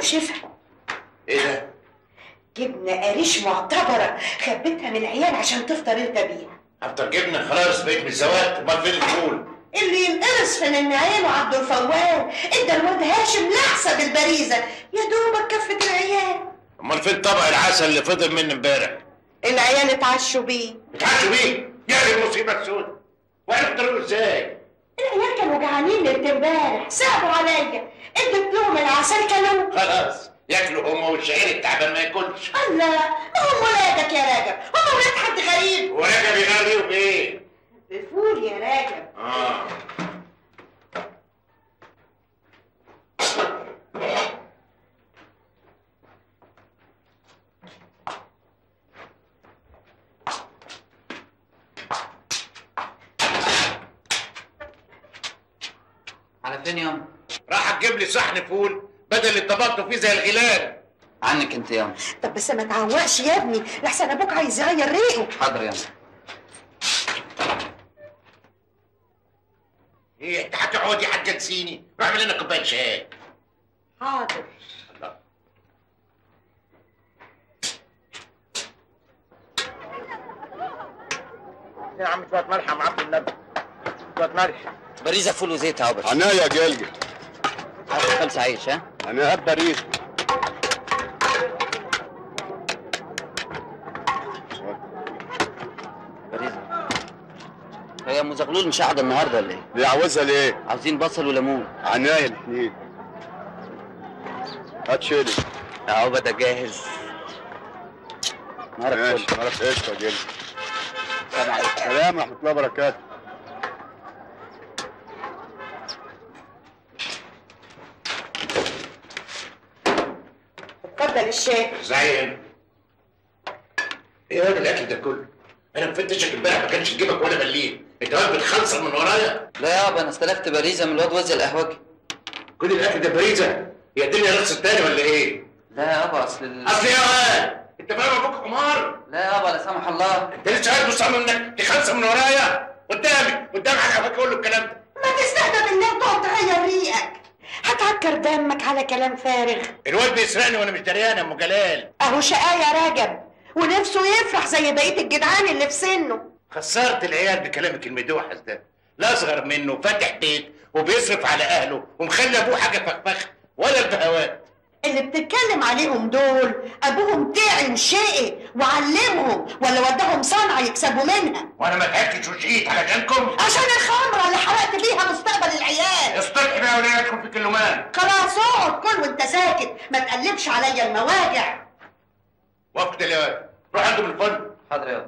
شفا ايه ده؟ جبنه قريش معتبره خبيتها من العيال عشان تفطر انت بيها افطر جبنه خلاص بقيت من الزواج امال فين الفول؟ اللي ينقرص في النعيم وعبد الفوال ادى الواد هاشم لحسه بالبريزه يا دوبك كفه العيال امال فين طبق العسل اللي فضل مني امبارح؟ العيال اتعشوا بيه اتعشوا بيه؟ يعني المصيبه السوداء وعرفت طريقه ازاي؟ العيال كانوا جعانين ليله امبارح صعبوا عليا اديت لهم العسل كانوا خلاص ياكلوا هما والشعير التعبان ما ياكلش الله ما هم ولادك يا راجب هم ولاد حد غريب ورجب يغريوا بايه؟ بفول يا راجب اه على فين ياما؟ راح تجيب لي صحن فول بدل اللي طبقته فيه زي الغلال عنك انت ياما طب بس ما تعوقش يا ابني لحسن ابوك عايز يغير ريقه حاضر ياما ايه انت هتقعدي هتجنسيني اعمل لنا كوبايه شاي حاضر الله يا عم شويه ملح يا معبد النبي شويه ملح باريزة فول وزيت اهو بس عناية يا جلجل هات خمسة عيش ها انا هبدا ريش باريزة هي ام زغلول مش قاعدة النهاردة ولا ايه؟ دي عاوزها ليه عاوزين بصل وليمون عناية الاثنين هات شيلي اهو بدا جاهز نهارك ماشي فل عرفت ايش يا جلجل سلام عليكم سلام ورحمة الله وبركاته اتفضل الشاي زين ايه هذا الاكل ده كله انا مفتشك امبارح ما كانش في جيبك ولا مليم انت واقف بتخلصر من ورايا لا يابا انا استلفت باريزة من الواد وزي القهوجي كل الاكل ده بريزه هي الدنيا رقص تاني ولا ايه لا يابا اصل ال... اصل يا واد انت فاهم ابوك حمار لا يابا لا سمح الله انت لسه قاعد مصمم انك تخلصر من ورايا قدامي قدام حاجه اقول له الكلام ده ما تستهدى بالله تقعد تغير ريقك هتعكر دمك على كلام فارغ الواد بيسرقني وانا مش دريان يا ام جلال اهو شقاه يا راجب ونفسه يفرح زي بقيه الجدعان اللي في سنه خسرت العيال بكلامك المدوحس ده لا اصغر منه فاتح بيت وبيصرف على اهله ومخلي ابوه حاجه فخفخ ولا البهوات اللي بتتكلم عليهم دول ابوهم تعي وشقي وعلمهم ولا وداهم صنعه يكسبوا منها وانا ما تعبتش وشقيت علشانكم عشان الخمره اللي حرقت بيها مستقبل العيال اصطلح بقى ولادكم في كلمان خلاص اقعد كل وانت ساكت ما تقلبش عليا المواجع وقت الواد روح عندهم الفن حاضر يابا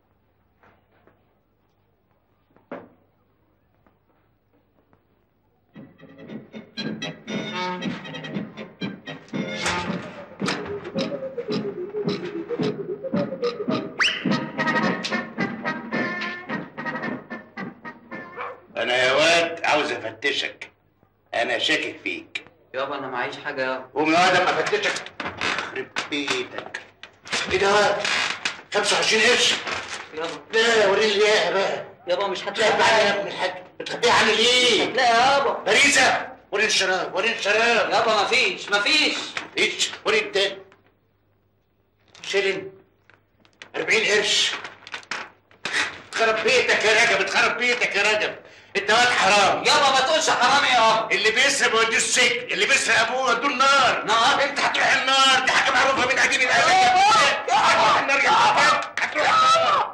انا يا واد عاوز افتشك انا شاكك فيك يابا انا معيش حاجة يابا قوم يا واد اما افتشك يخرب بيتك ايه ده يا واد 25 قرش يابا لا وريني اياها بقى يابا مش هتلاقي خبي عليا يا حاجة ابن الحاج بتخبيها عني ليه؟ لا يابا باريسة وريني الشراب وريني الشراب يابا مفيش مفيش ايش وريني التاني شيلين 40 قرش خرب بيتك يا رجب اتخرب بيتك يا رجب انت واد حرام يابا ما تقولش حرام يابا اللي بيسرق يوديه السجن اللي بيسرق ابوه يودوه النار نار؟ انت هتروح النار دي حاجه معروفه من قديم الازل يابا! هتروح النار يا حاج هتروح النار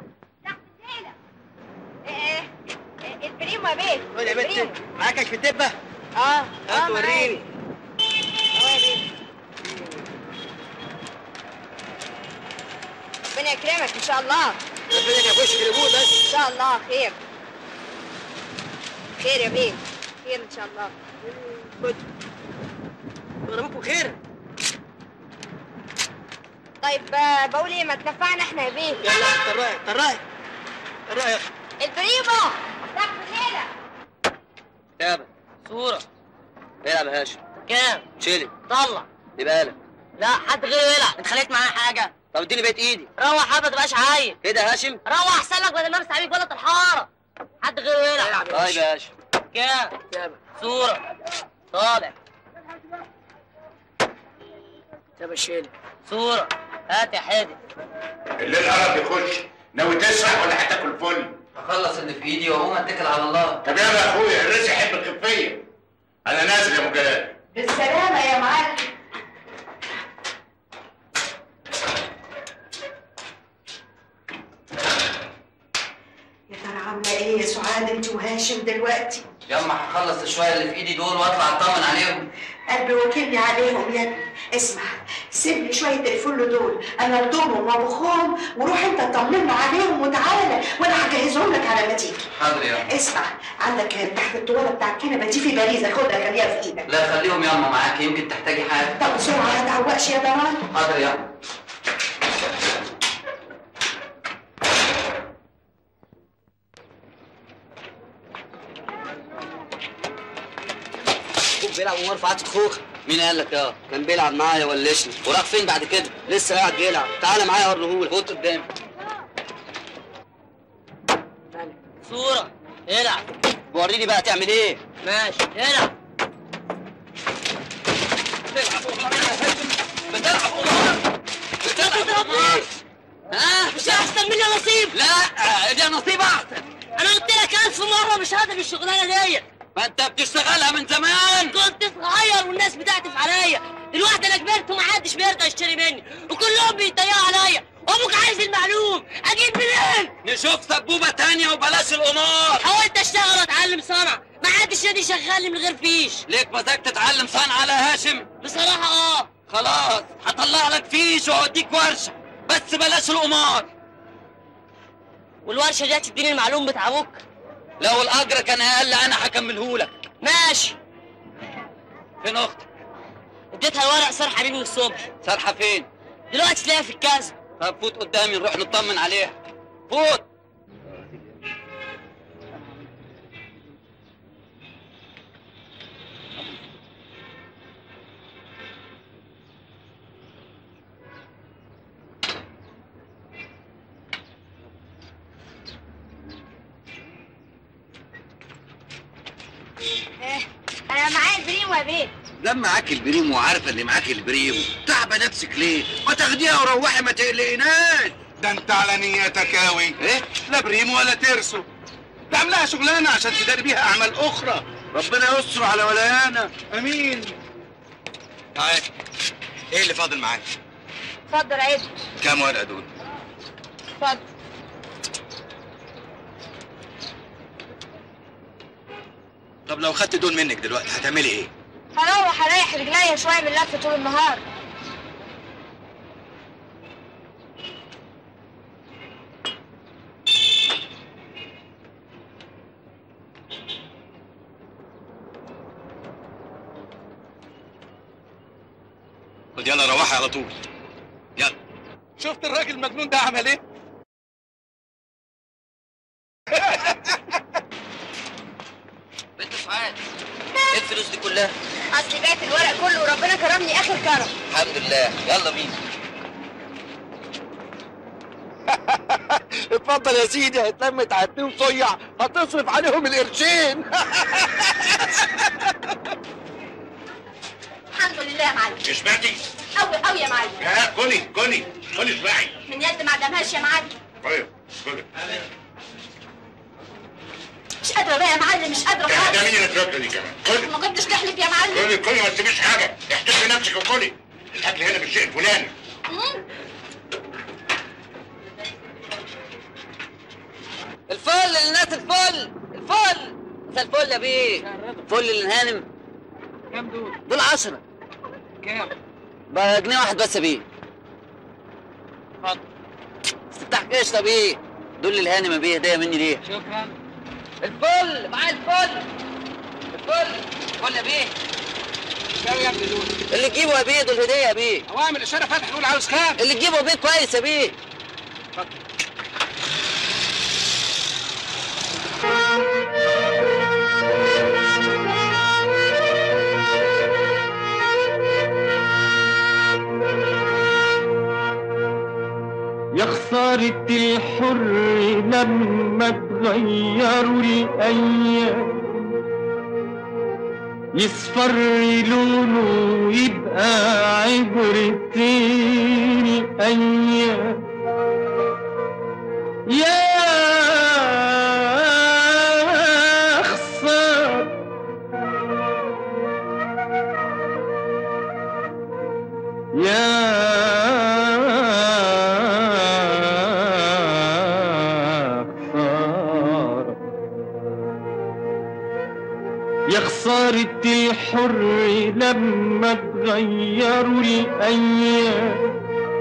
البريمو يا بيه خد يا البريمو. بنت معاك في الدبه اه اه هات وريني معايا. اهو يا بيه ربنا يكرمك ان شاء الله ربنا يخش في الابوه بس ان شاء الله خير خير يا بيه خير ان شاء الله خد ابوك خير طيب آه، بقول ايه ما تنفعنا احنا يا بيه يلا طراي طراي طراي يا البريمو تحت الليله يابا صورة العب يا هاشم كام؟ شيلي طلع يبقى لك لا حد غيره يلعب انت خليت معاه حاجه طب اديني بقيت ايدي روح حبه تبقاش عايل كده يا هاشم روح احسن لك بدل ما امسح عليك غلط الحاره حد غيره يلعب طيب يا هاشم كام؟ صوره طالع يا بشيلي صورة هات يا حادي اللي القرف يخش ناوي تسرح ولا هتاكل فل هخلص اللي في ايدي واقوم اتكل على الله طب يلا يا اخويا الرزق يحب الخفيه انا نازل يا مجاهد بالسلامة يا معلم يا ترى عاملة ايه يا سعاد انت وهاشم دلوقتي؟ ياما هخلص الشويه اللي في ايدي دول واطلع اطمن عليهم قلبي وكلني عليهم يا ابني اسمع سيب لي شوية الفل دول انا ارضمهم وابخهم وروح انت طمنا عليهم وتعالى وانا هجهزهم لك على ما تيجي حاضر ياما اسمع عندك تحت الطوالة بتاع الكنبة دي في باريزة خدها خليها في ايدك لا خليهم ياما معاك يمكن تحتاجي حاجه طب بسرعة ما تعوقش يا ضمان حاضر ياما اخوك بيلعب وما رفعت اخوك مين قال لك يا كان بيلعب معايا ولشني وراح فين بعد كده لسه قاعد بيلعب تعالى معايا اوريهولك خد قدامي صورة العب وريني بقى تعمل ايه ماشي العب بتضربني ها مش احسن مني يا نصيب لا ده نصيب احسن انا قلت لك الف مره مش هقدر الشغلانه ديت ما انت بتشتغلها من زمان كنت صغير والناس بتعطف عليا دلوقتي انا كبرت ومحدش بيرضى يشتري مني وكلهم بيتريقوا عليا وابوك عايز المعلوم اجيب منين نشوف سبوبه تانية وبلاش القمار حاولت اشتغل واتعلم صنعه ما حدش راضي يشغلني من غير فيش ليك مزاج تتعلم صنعة على هاشم بصراحه اه خلاص هطلع لك فيش واوديك ورشه بس بلاش القمار والورشه دي هتديني المعلوم بتاع ابوك لو الاجر كان اقل انا هكملهولك ماشي فين اختك اديتها الورق صرحه لي من الصبح سارحه فين دلوقتي تلاقيها في الكاس طب فوت قدامي نروح نطمن عليها فوت انا معايا البريم يا بيه لما معاك البريم وعارفه اللي معاك البريم تعبه نفسك ليه؟ ما تاخديها وروحي ما تقلقناش ده انت على نيتك اوي ايه؟ لا بريم ولا ترسو تعملها شغلانه عشان تداري بيها اعمال اخرى ربنا يستر على ولايانا امين تعال ايه اللي فاضل معاك؟ اتفضل عيد كام ورقه دول؟ اتفضل طب لو خدت دول منك دلوقتي هتعملي ايه؟ هروح اريح رجليا شويه من اللف طول النهار خد يلا روحي على طول يلا شفت الراجل المجنون ده عمل ايه بنت سعاد ايه الفلوس دي كلها اصلي بعت الورق كله وربنا كرمني اخر كرم الحمد لله يلا بينا اتفضل يا سيدي هتلمت على اتنين صيع هتصرف عليهم القرشين الحمد لله يا معلم اشبعتي قوي قوي يا معلم يا كلي كلي كلي اشبعي من يد ما عدمهاش يا معلم طيب كلي مش قادره بقى يا معلم مش قادره ده خالص مين الاتراكه دي كمان كلي ما كنتش تحلف يا معلم كلي كلي ما تسيبيش حاجه احتفي نفسك وكلي الاكل هنا بالشيء الفلاني مم. الفل للناس الفل الفل مساء الفل يا بيه فل للهانم كام دول؟ دول عشرة كام؟ بقى جنيه واحد بس يا بيه اتفضل استفتح قشطة بيه دول للهانم يا بيه هدية مني ليه شكرا الفل معايا الفل الفل الفل يا بيه كام يا ابني دول؟ اللي تجيبه يا بيه دول هدية يا بيه هو اعمل اشاره فتح يقول عاوز كام؟ اللي تجيبه يا بيه كويس يا بيه يا خسارة الحر لما تغيروا الأيام يصفر لونه يبقى عبرتين الأيام يا خسارة يا خسارة يا خسارة الحر لما تغيروا الأيام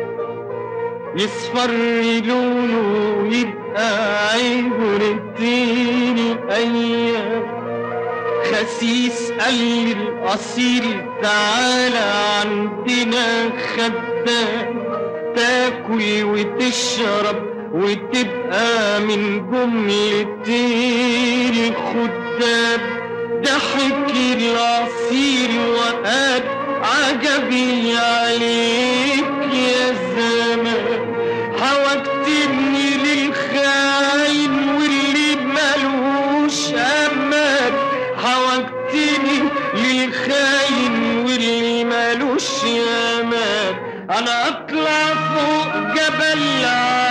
يصفر لونه يبقى عبرتين الأيام خسيس قال للأصيل تعالى عندنا خدام تاكل وتشرب وتبقى من جملتين الخدام ضحك الأصيل وقال عجبي عليك يا زمان حوجتني للخاين واللي ملوش امان حوجتني للخاين واللي ملوش امان انا اطلع فوق جبل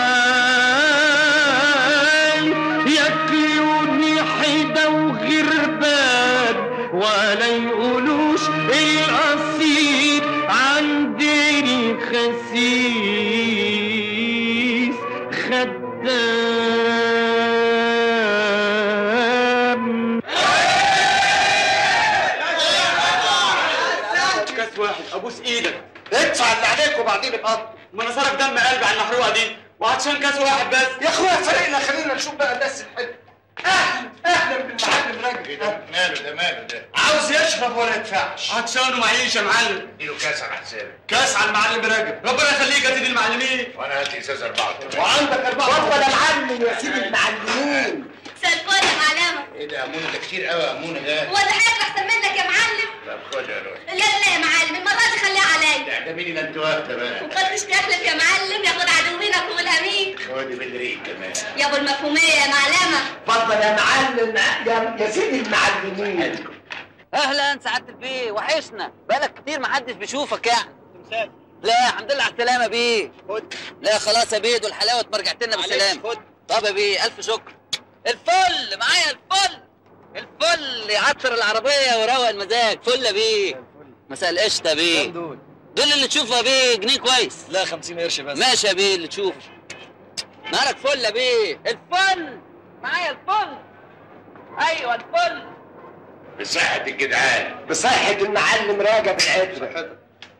عالي ياكلوني حيدة وغربان ولا يقولوش الاصيل عندي خسيس خدام كاس واحد ابوس ايدك ادفع اللي عليك وبعدين ابقى ما انا صارك دم قلبي على المحروقه دي وعطشان كاس واحد بس يا اخويا فريقنا خلينا نشوف بقى الناس الحلوه اهلا اهلا بالمعلم راجل ده ماله ده ماله ده عاوز يشرب ولا يدفعش عطشان ومعيش يا معلم اديله كاس على حسابي كاس على المعلم راجل ربنا يخليك يا سيدي المعلمين وانا هات لي ازاز اربعه وعندك اربعه اتفضل يا معلم يا سيدي المعلمين مساء الفل يا معلمة ايه ده يا امونه ده كتير قوي يا امونه ده هو ده حاجة أحسن منك يا معلم طب خد يا روح لا لا يا معلم المرة دي خليها عليا ده اعدميني ده انت واخده بقى وقدش تحلف يا معلم ياخد عدوينك والأمين خدي بالريق كمان يا أبو المفهومية يا معلمة اتفضل يا معلم يا, يا سيدي المعلمين اهلا سعاده البيه وحشنا بقالك كتير ما حدش بيشوفك يعني لا الحمد لله على السلامه بيه خد لا خلاص يا بيه دول حلاوه ما رجعت لنا معلش، بالسلامه خد. طب يا بيه الف شكر الفل معايا الفل الفل يعطر العربيه ويروق المزاج فل يا بيه مساء القشطه يا بيه دول دول اللي تشوفه يا بيه جنيه كويس لا 50 قرش بس ماشي يا بيه اللي تشوفه نارك فل يا بيه الفل معايا الفل ايوه الفل بصحة الجدعان بصحة المعلم راجب العطر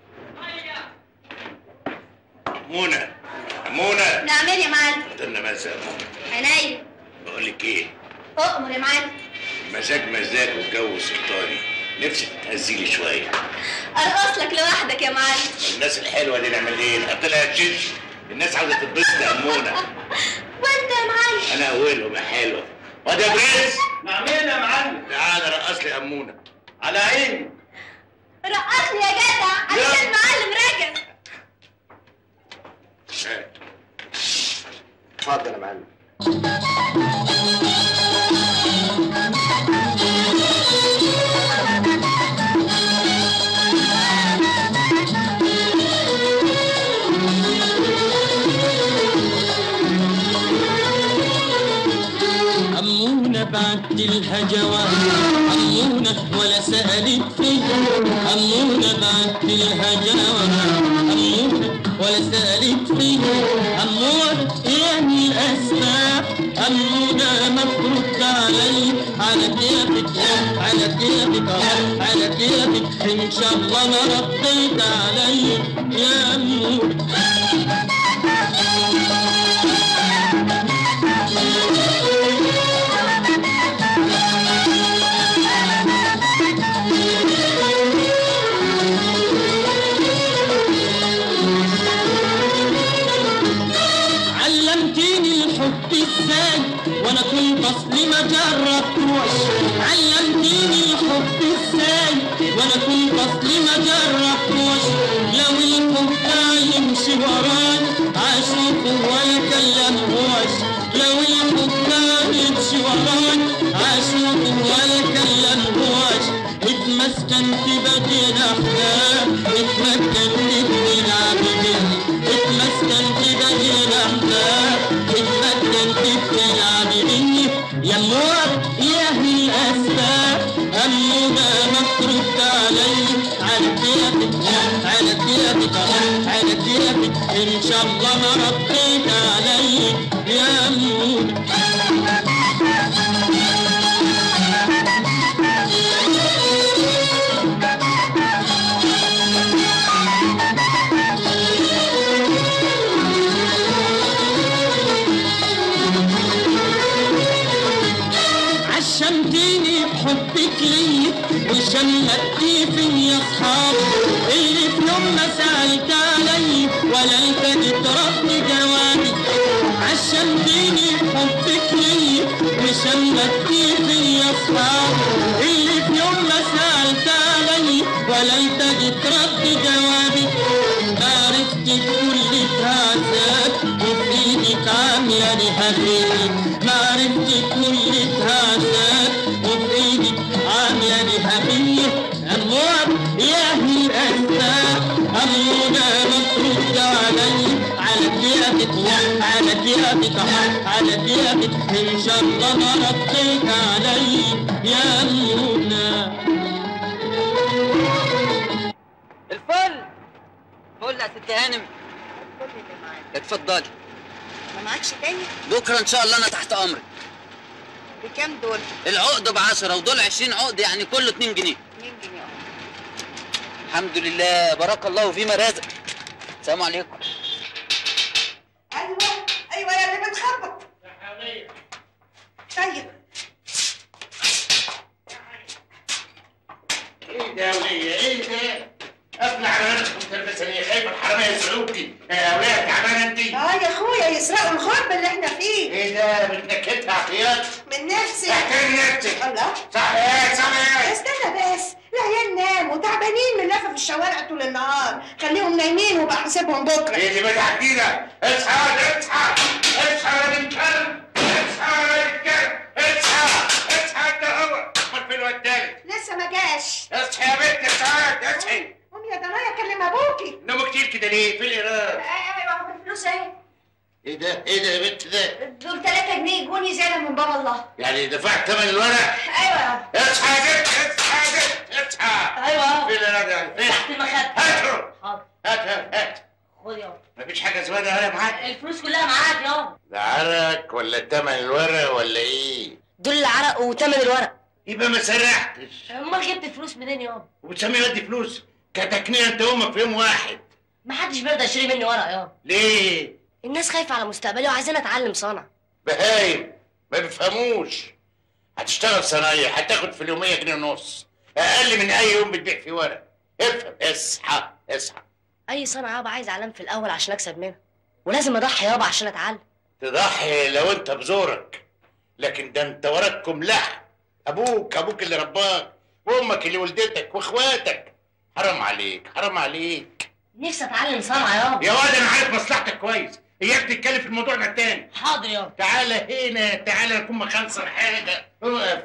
منى منى نعمل يا معلم قلنا مزاج يا منى عينيا بقول لك ايه أؤمر يا معلم مزاج مزاج والجو سلطاني نفسي تتهزيلي شويه أرقص لك لوحدك يا معلم الناس الحلوه دي نعمل ايه نحط لها تشيش الناس عاوزه تتبسط يا امونه وأنت يا معلم انا اولهم يا حلوه واد يا برنس نعمين يا معلم تعالى رقص لي امونه على عيني رقصني يا جدع عشان المعلم راجع اتفضل يا معلم أمونة بعت لها جواب أمونة ولا سألت فيا أمونة بعت لها جواب أمونة ولا سألت فيا أمونة يعني الأسباب أمونة ما ترد علي على كيفك على كيفك آه، على كيفك إن شاء الله ما رديت علي يا أمونة علمتيني الحب ازاي وانا كنت اصلي ما جربتوش علمتيني الحب ازاي وانا كنت اصلي ما جربتوش لو الحب يمشي وراي عاشوق ولا كلمهوش لو الحب يمشي وراي عاشوق ولا كلمهوش اتمسك على كيفك على كيفك على كيفك ان شاء الله ما رديت علي يا أمونة عشمتيني بحبك لي وشمتي في اصحاب اللي في يوم ما سالت علي ولا التقيت رد جوابي عشمتيني بحبك لي وشمتي في اصحاب اللي في يوم ما سالت علي ولا التقيت رد جوابي عرفت كل تهازات وفي ايدك عامله لي حبيبي ما عرفت كل تهازات وفي ايدك عامله لي حبيبي اموت يا اهل الاسباب امونا مفروض علي على كيفك على كيفك على كيفك ان شاء الله ما رديت علي يا امونا الفل فل يا ست هانم اتفضلي ما معكش تاني بكره ان شاء الله انا تحت امرك بكام دول؟ العقد ب 10 ودول 20 عقد يعني كله 2 جنيه 2 جنيه الحمد لله بارك الله فيما رزق السلام عليكم ايوه ايوه يا اللي بتخبط طيب ايه ده يا وليه ايه ده؟ اقنع على نفسك متلبسه ليه؟ خايفه الحراميه يسرقوكي يا وليه تعبانه انت؟ اه يا اخويا يسرقوا الخرب اللي احنا فيه ايه ده بتنكدها عطيات؟ من نفسي احترمي نفسك الله صح ايه صح ايه؟ استنى بس العيال ناموا تعبانين من لفه في الشوارع طول النهار خليهم نايمين وبقى حسابهم بكره ايه اللي بتعدي ده؟ اصحى اصحى اصحى يا بنت كلب اصحى يا بنت كلب اصحى اصحى انت هو امال فين الواد التالت؟ لسه ما جاش اصحي يا بنت سعاد اصحي قوم يا ضنايا كلم ابوكي نومك كتير كده ليه؟ في الايراد ايوه الفلوس اهي ايه ده؟ ايه ده يا بنت ده؟ دول 3 جنيه جوني زياده من باب الله يعني دفعت ثمن الورق؟ ايوه يا اصحى يا بنت اصحى يا بنت اصحى ايوه في الايراد يعني فين؟ تحت المخدة هاته حاضر هات هات هات خد يابا مفيش حاجه زياده ولا معاك الفلوس كلها معاك يابا ده عرق ولا تمن الورق ولا ايه؟ دول العرق وتمن الورق يبقى ما سرحتش امال جبت الفلوس منين يابا وبتسميه يودي فلوس كتكنيه انت وامك في يوم واحد ما حدش بيرضى يشتري مني ورق يابا ليه؟ الناس خايفه على مستقبلي وعايزين اتعلم صنعه بهايم ما بيفهموش هتشتغل صنايعي هتاخد في اليومية جنيه ونص اقل من اي يوم بتبيع فيه ورق افهم اصحى اصحى اي صنعه يابا عايز اعلم في الاول عشان اكسب منها ولازم اضحي يابا عشان اتعلم تضحي لو انت بزورك لكن ده انت وراكم لحم ابوك ابوك اللي رباك وامك اللي ولدتك واخواتك حرام عليك حرام عليك نفسي اتعلم صنعه يابا يا واد انا عارف مصلحتك كويس اياك تتكلم في الموضوع ده تاني حاضر يابا تعالى هنا تعالى نكون مخلصن حاجه اقف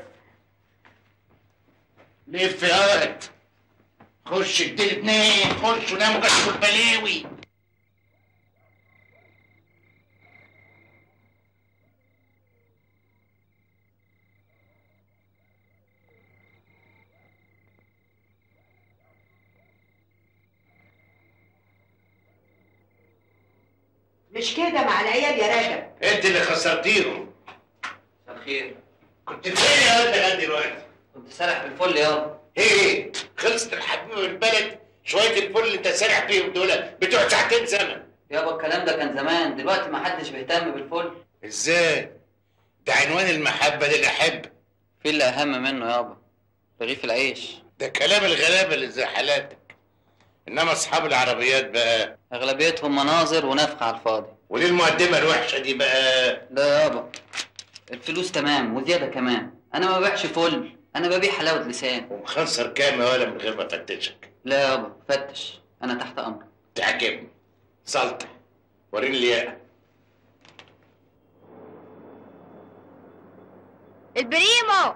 لف يا ولد خش اديني اتنين خش ونام كشف البلاوي مش كده مع العيال يا رجب انت اللي خسرتيهم الخير كنت فين يا ولد لغايه دلوقتي كنت سارح بالفل يابا ايه خلصت الحبيب من البلد شويه الفل اللي انت سارح فيهم دول بتوع ساعتين زمن يابا الكلام ده كان زمان دلوقتي ما حدش بيهتم بالفل ازاي ده عنوان المحبه للاحب في اللي اهم منه يابا رغيف العيش ده كلام الغلابه اللي زي حالاتك انما اصحاب العربيات بقى اغلبيتهم مناظر ونفخ على الفاضي وليه المقدمه الوحشه دي بقى لا يابا الفلوس تمام وزياده كمان انا ما ببيعش فل انا ببيع حلاوه لسان ومخنصر كام يا ولا من غير ما افتشك لا يابا فتش انا تحت امرك تعجبني سلطه وريني الياقه البريمو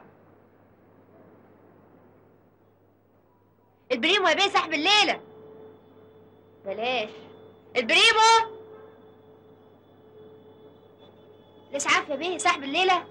البريمو يا بيه صاحب الليلة بلاش البريمو الإسعاف يا بيه صاحب الليلة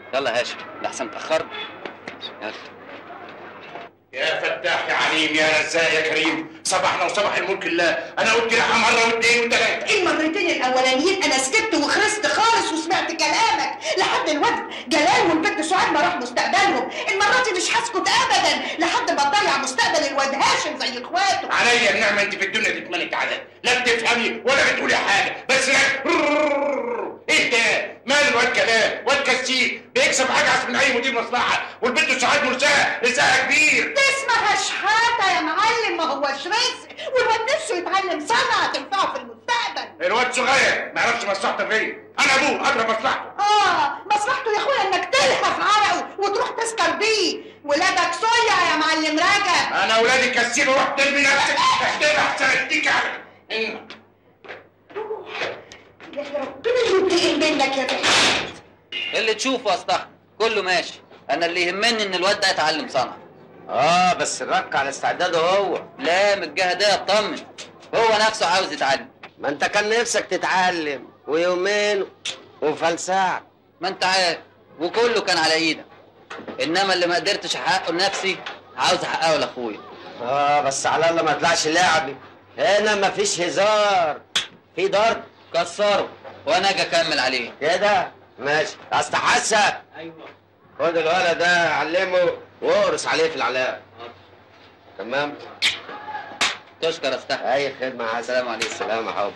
يلا يا هاشم لحسن اتاخرنا يلا يا فتاح يا عليم يا رزاق يا كريم صباحنا وصباح الملك الله انا قلت لها مره واثنين وثلاثه المرتين الاولانيين انا سكت وخرست خالص وسمعت كلامك لحد الواد جلال والبنت سعاد ما راح مستقبلهم المره دي مش هسكت ابدا لحد ما تضيع مستقبل الواد هاشم زي اخواته عليا النعمه انت في الدنيا دي تملك عدد لا بتفهمي ولا بتقولي حاجه بس لا ايه ده مال الواد جلال واد كسيك بيكسب اجعص من اي مدير مصلحه والبنت سعاد مرساها رزقها كبير ده اسمها شحاته يا معلم ما هوش رزق والواد نفسه يتعلم صنعه تنفعه في المستقبل الواد صغير ما يعرفش مصلحته فين انا ابوه ادرى مصلحته اه مصلحته يا اخويا انك تلهف عرقه وتروح تسكر بيه ولادك صيع يا معلم رجب انا اولادي كسيب وروح ترمي نفسك احترم احسن اديك على يا ربنا ينتقم منك يا باشا اللي تشوفه اصطح كله ماشي انا اللي يهمني ان الواد ده يتعلم صنعه اه بس الرك على استعداده هو لا من الجهه دي اطمن هو نفسه عاوز يتعلم ما انت كان نفسك تتعلم ويومين وفلسعة ما انت عارف وكله كان على ايدك انما اللي ما قدرتش احققه لنفسي عاوز احققه لاخويا اه بس على الله ما طلعش لعبي هنا مفيش هزار في ضرب كسره وانا اجي اكمل عليه كده ماشي استحسن ايوه خد الولد ده علمه واقرص عليه في العلاقة تمام تشكر يا استاذ اي خدمة يا حسن السلام عليكم السلام يا حب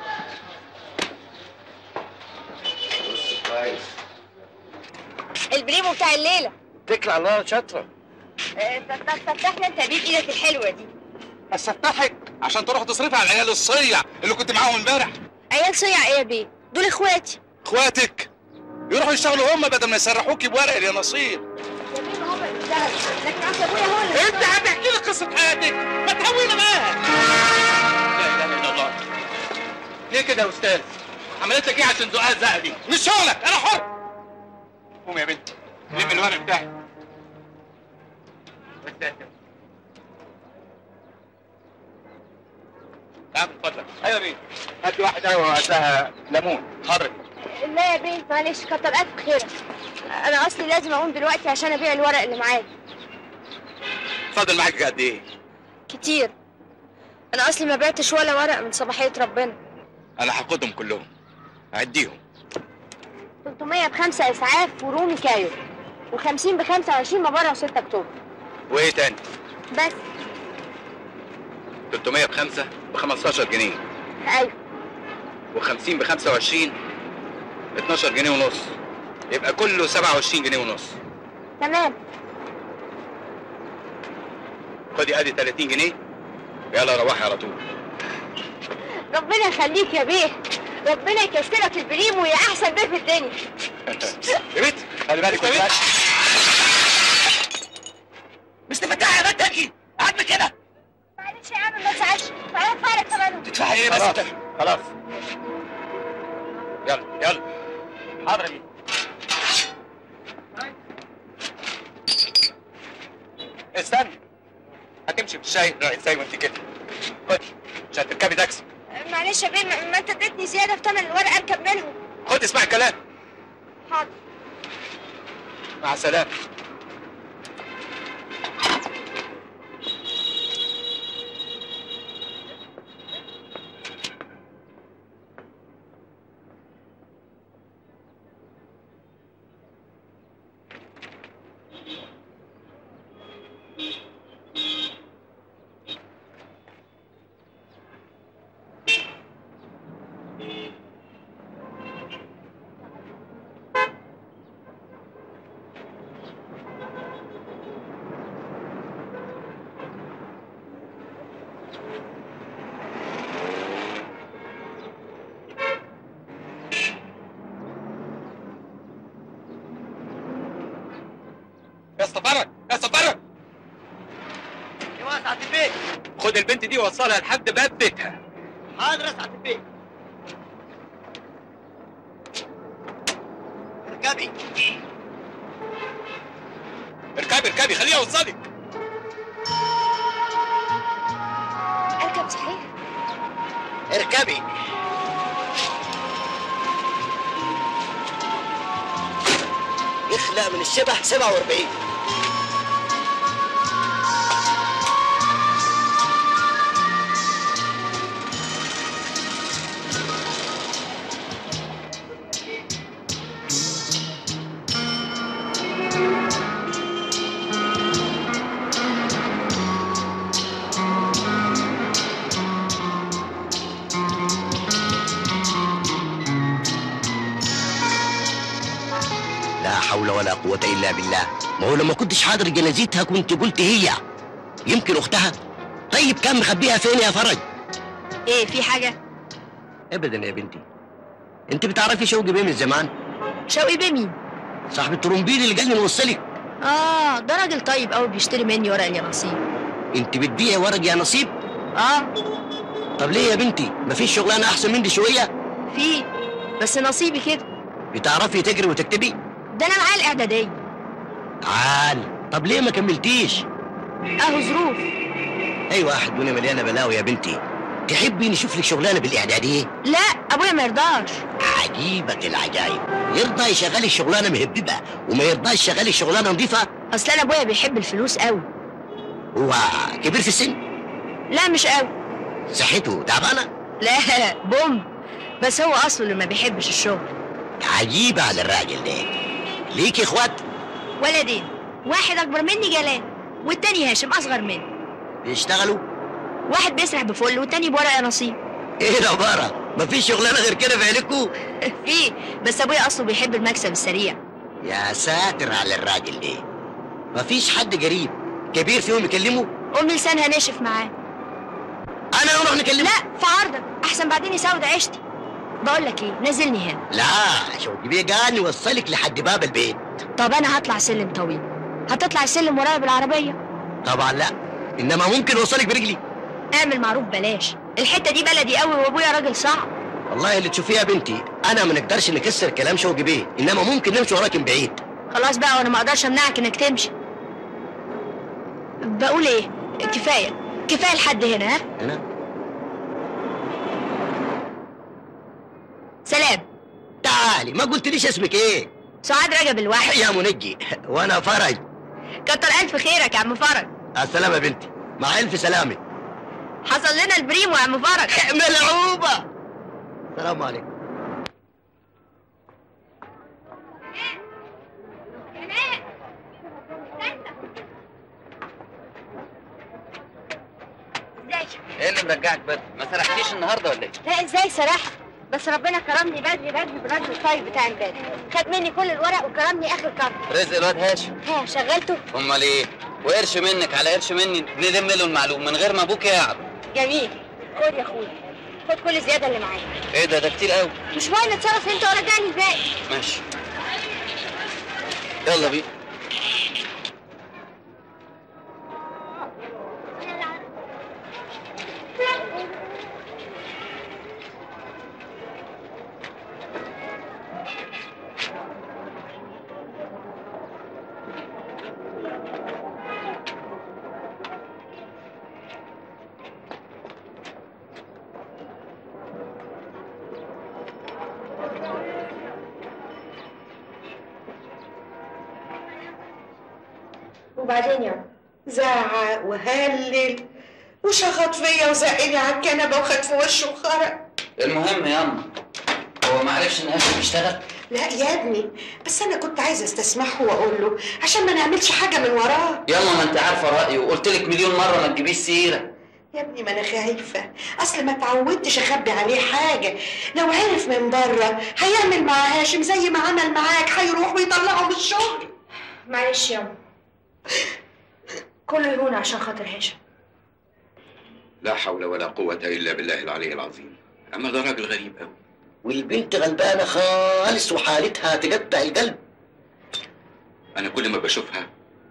بص كويس البريمو بتاع الليله اتكل على الله شاطرة آه، طب طب فتحنا انت بيد ايدك الحلوه دي استفتحك عشان تروح تصرفي على العيال الصيع اللي كنت معاهم امبارح عيال صيع ايه يا بيه دول اخواتي اخواتك يروحوا يشتغلوا هم بدل ما يسرحوكي بورق يا نصير يا بيه ما هم اللي اشتغلوا لكن اصل ابويا هو اللي انت هتحكي لي قصه حياتك ما تهوينا معاها لا اله الا الله ليه كده يا استاذ عملت لك ايه عشان زقها الزقه دي مش شغلك انا حر قوم يا بنت لم الورق بتاعي تعال اتفضل ايوه بيه هات لي واحد ايوه وقتها ليمون حرك لا يا بيه معلش كتر الف خيرك انا اصلي لازم اقوم دلوقتي عشان ابيع الورق اللي معايا اتفضل معاك قد ايه كتير انا اصلي ما بعتش ولا ورق من صباحيه ربنا انا هاخدهم كلهم اعديهم 300 بخمسة اسعاف ورومي كايو و50 ب 25 مبره و6 اكتوبر وايه تاني بس 300 بخمسة ب 15 جنيه ايوه و50 ب 25 12 جنيه ونص يبقى كله 27 جنيه ونص تمام خدي ادي 30 جنيه يلا روحي على طول ربنا يخليك يا بيه ربنا يكسرك البريمو يا احسن بيه في الدنيا يا بنت خلي بالك يا بنت مش تفتحي يا بنت انت قاعد كده معلش يا عم ما تزعلش انا هدفع لك ثمنهم تدفعي ايه بس خلاص خلاص يلا يلا حاضر يا استنى هتمشي في الشاي ازاي وانت كده خدي عشان تركبي تاكسي معلش يا بيه ما ما انت اديتني زياده في ثمن الورق اركب منهم خدي اسمعي الكلام حاضر مع السلامه يا اسطى فرج يا اسطى فرج ايوه سعد البيت خد البنت دي ووصلها لحد باب بيتها حاضر يا سعد البيت اركبي اركبي اركبي خليها اوصلك اركب صحيح اركبي اخلق من الشبه 47 لا حول ولا قوة إلا بالله ما هو لما كنتش حاضر جنازتها كنت قلت هي يمكن أختها طيب كان مخبيها فين يا فرج ايه في حاجه أبدا يا بنتي أنت بتعرفي شوقي بيه من زمان شوقي بيه مين صاحب الترومبيل اللي قال لي نوصلك اه ده راجل طيب قوي بيشتري مني ورق اليانصيب أنت بتبيعي ورق يا نصيب اه طب ليه يا بنتي مفيش شغلانة أحسن من دي شوية في بس نصيبي كده بتعرفي تجري وتكتبي ده انا معايا الاعداديه عال طب ليه ما كملتيش اهو ظروف أي واحد دنيا مليانة بلاوي يا بنتي تحبي نشوف لك شغلانة بالإعدادية لا ابويا ما يرضاش عجيبة العجائب يرضى يشغلي شغلانة مهببة وما يرضاش يشغلي شغلانة نظيفة اصل انا ابويا بيحب الفلوس قوي هو كبير في السن لا مش قوي صحته تعبانة لا بوم بس هو اصله اللي ما بيحبش الشغل عجيبة على الراجل ده ليكي اخوات ولدين واحد اكبر مني جلال والتاني هاشم اصغر مني بيشتغلوا واحد بيسرح بفل والتاني بورق يا نصيب ايه ده بره مفيش شغلانة غير كده في عيلكوا في بس ابويا اصله بيحب المكسب السريع يا ساتر على الراجل ده مفيش حد قريب كبير فيهم يكلمه امي لسانها ناشف معاه انا اروح نكلمه لا في عرضك احسن بعدين يسود عيشتي بقول لك ايه نزلني هنا لا شوقي بيه قال نوصلك لحد باب البيت طب انا هطلع سلم طويل هتطلع السلم ورايا بالعربيه طبعا لا انما ممكن اوصلك برجلي اعمل معروف بلاش الحته دي بلدي قوي وابويا راجل صعب والله اللي تشوفيها يا بنتي انا ما نقدرش نكسر كلام شوقي بيه انما ممكن نمشي وراك من بعيد خلاص بقى وانا ما اقدرش امنعك انك تمشي بقول ايه كفايه كفايه لحد هنا ها هنا سلام تعالي ما قلتليش اسمك ايه سعاد رجب الواحد يا منجي وانا فرج كتر الف خيرك يا عم فرج السلامة يا بنتي مع الف سلامة حصل لنا البريمو يا عم فرج ملعوبة السلام عليكم ازاي ايه اللي مرجعك بدري؟ ما سرحتيش النهارده ولا ايه؟ لا ازاي سرحت بس ربنا كرمني بدري بدري بالراجل الطيب بتاع امبارح خد مني كل الورق وكرمني اخر كرم رزق الواد هاشم ها شغلته امال ايه؟ وقرش منك على قرش مني نلم له المعلوم من غير ما ابوك يعرف جميل خد يا اخويا خد كل الزياده اللي معاك ايه ده ده كتير قوي مش مهم اتصرف انت ورجعني الباقي ماشي يلا بينا وبعدين يا زعق وهلل وشخط فيا وزقني على الكنبه وخد في وشه وخرج المهم يا اما هو ما عرفش ان هاشم بيشتغل لا يا ابني بس انا كنت عايزه استسمحه واقول له عشان ما نعملش حاجه من وراه يلا ما انت عارفه رايي وقلت لك مليون مره ما تجيبيش سيره يا ابني ما انا خايفه اصل ما اتعودتش اخبي عليه حاجه لو عرف من بره هيعمل مع هاشم زي ما عمل معاك هيروح ويطلعه من الشغل معلش يا كله يهون عشان خاطر هاشم لا حول ولا قوة إلا بالله العلي العظيم أما ده راجل غريب أوي والبنت غلبانة خالص وحالتها تقطع القلب أنا كل ما بشوفها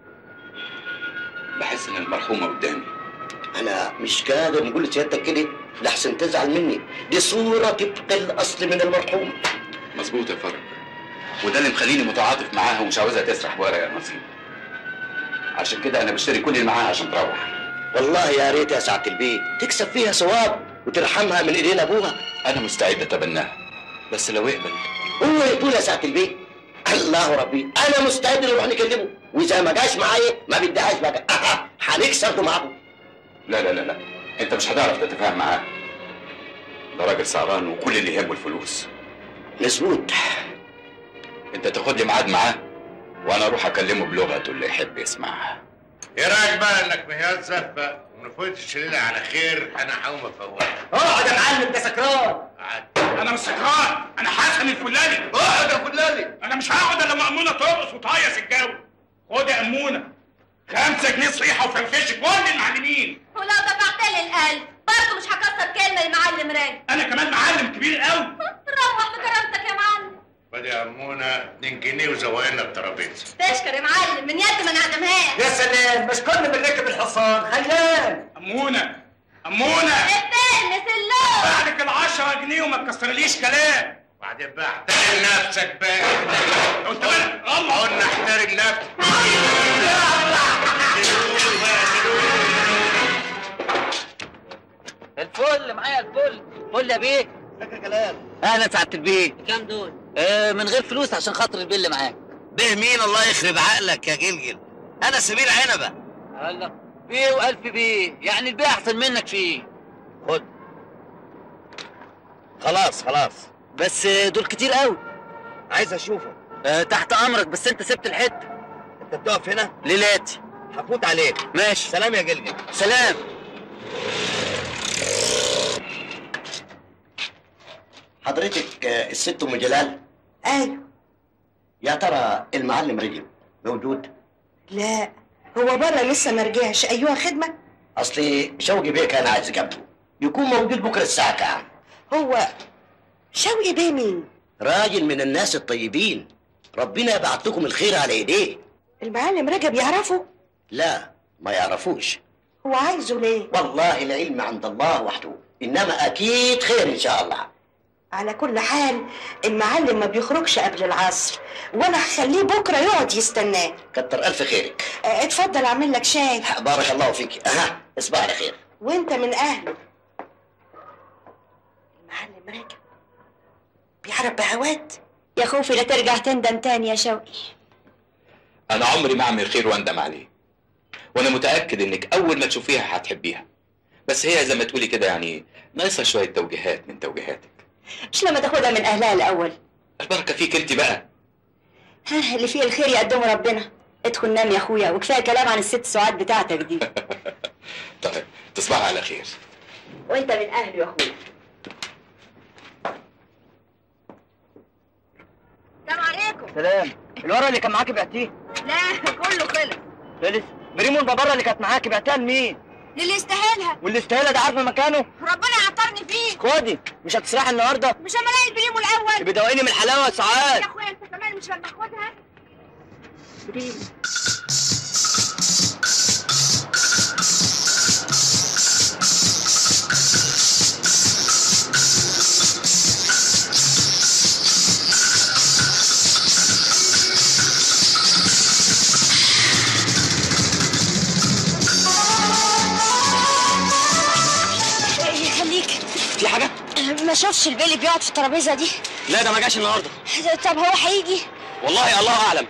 بحس إن المرحومة قدامي أنا مش قادر نقول لسيادتك كده لحسن تزعل مني دي صورة طبق الأصل من المرحوم مظبوط يا فرج وده اللي مخليني متعاطف معاها ومش عاوزها تسرح ورا يا نصيب عشان كده أنا بشتري كل اللي معاها عشان تروح والله يا ريت يا سعادة البيت تكسب فيها ثواب وترحمها من ايدين ابوها أنا مستعد أتبناها بس لو يقبل هو يقول يا سعادة البيت الله ربي انا مستعد نروح نكلمه واذا ما جاش معايا ما بديهاش بقى هنكسر دماغه لا لا لا لا انت مش هتعرف تتفاهم معاه ده راجل سهران وكل اللي يهمه الفلوس مظبوط انت تاخد لي ميعاد معاه وانا اروح اكلمه بلغته اللي يحب يسمعها ايه رايك بقى انك مهزف بقى وما فوتش الليله على خير انا هقوم افوقك اقعد يا معلم ده سكران انا مش سكران انا حسن الفلاني اقعد يا فلاني انا مش هقعد الا لما امونه ترقص وتهيص الجو خد يا امونه خمسة جنيه صيحة وفرفشة كل المعلمين ولو دفعت لي القلب برضه مش هكسر كلمه لمعلم راجل انا كمان معلم كبير قوي روح بكرامتك يا معلم خد يا امونه 2 جنيه وزوقنا الترابيزه تشكر يا معلم من يد ما نعدمهاش يا سلام مش كنا بنركب الحصان خيال امونه امونه التاني سلوم بعدك العشرة جنيه وما تكسرليش كلام وبعدين بقى احترم نفسك بقى انت مالك الله قلنا احترم نفسك الفل معايا الفل فل يا بيه فاكر كلام اهلا سعاده البيه كام دول؟ آه من غير فلوس عشان خاطر البيه اللي معاك به مين الله يخرب عقلك يا جلجل انا سمير عنبه الله بيه والف بيه يعني البيه احسن منك فيه خد خلاص خلاص بس آه، دول كتير قوي عايز اشوفك آه تحت امرك بس انت سبت الحته انت بتقف هنا ليلاتي هفوت عليك ماشي سلام يا جلجل سلام حضرتك آه، الست ام جلال ايوه يا ترى المعلم رجب موجود لا هو بره لسه ما رجعش ايوه خدمه اصلي شوقي بيه كان عايز يقابله يكون موجود بكره الساعه كام هو شوقي بيه مين راجل من الناس الطيبين ربنا يبعت لكم الخير على ايديه المعلم رجب يعرفه لا ما يعرفوش هو عايزه ليه والله العلم عند الله وحده انما اكيد خير ان شاء الله على كل حال المعلم ما بيخرجش قبل العصر وانا هخليه بكره يقعد يستناه كتر الف خيرك آه، اتفضل اعمل لك شاي بارك الله فيك اها اصبح على خير وانت من اهله المعلم راجب بيعرف بهوات يا خوفي لا ترجع تندم تاني يا شوقي انا عمري ما اعمل خير واندم عليه وانا متاكد انك اول ما تشوفيها هتحبيها بس هي زي ما تقولي كده يعني ناقصه شويه توجيهات من توجيهاتك مش لما تاخدها من اهلها الاول البركه فيك انت بقى ها اللي فيه الخير يقدمه ربنا ادخل نام يا اخويا وكفايه كلام عن الست سعاد بتاعتك دي طيب تصبحي على خير وانت من اهله يا اخويا السلام عليكم سلام الورق اللي كان معاك بعتيه لا كله خلص خلص بريمو البابره اللي كانت معاك بعتها لمين للي يستاهلها واللي استاهلها ده عارفه مكانه ربنا يعطرني فيه خدي مش هتسرحي النهارده مش اما الاقي البريمو الاول بدوقيني من الحلاوه يا سعاد يا اخويا انت كمان مش لما اخدها بريمو يخليك في حاجه ما شافش البيلي بيقعد في الترابيزه دي لا ده ما جاش النهارده طب هو هيجي والله الله اعلم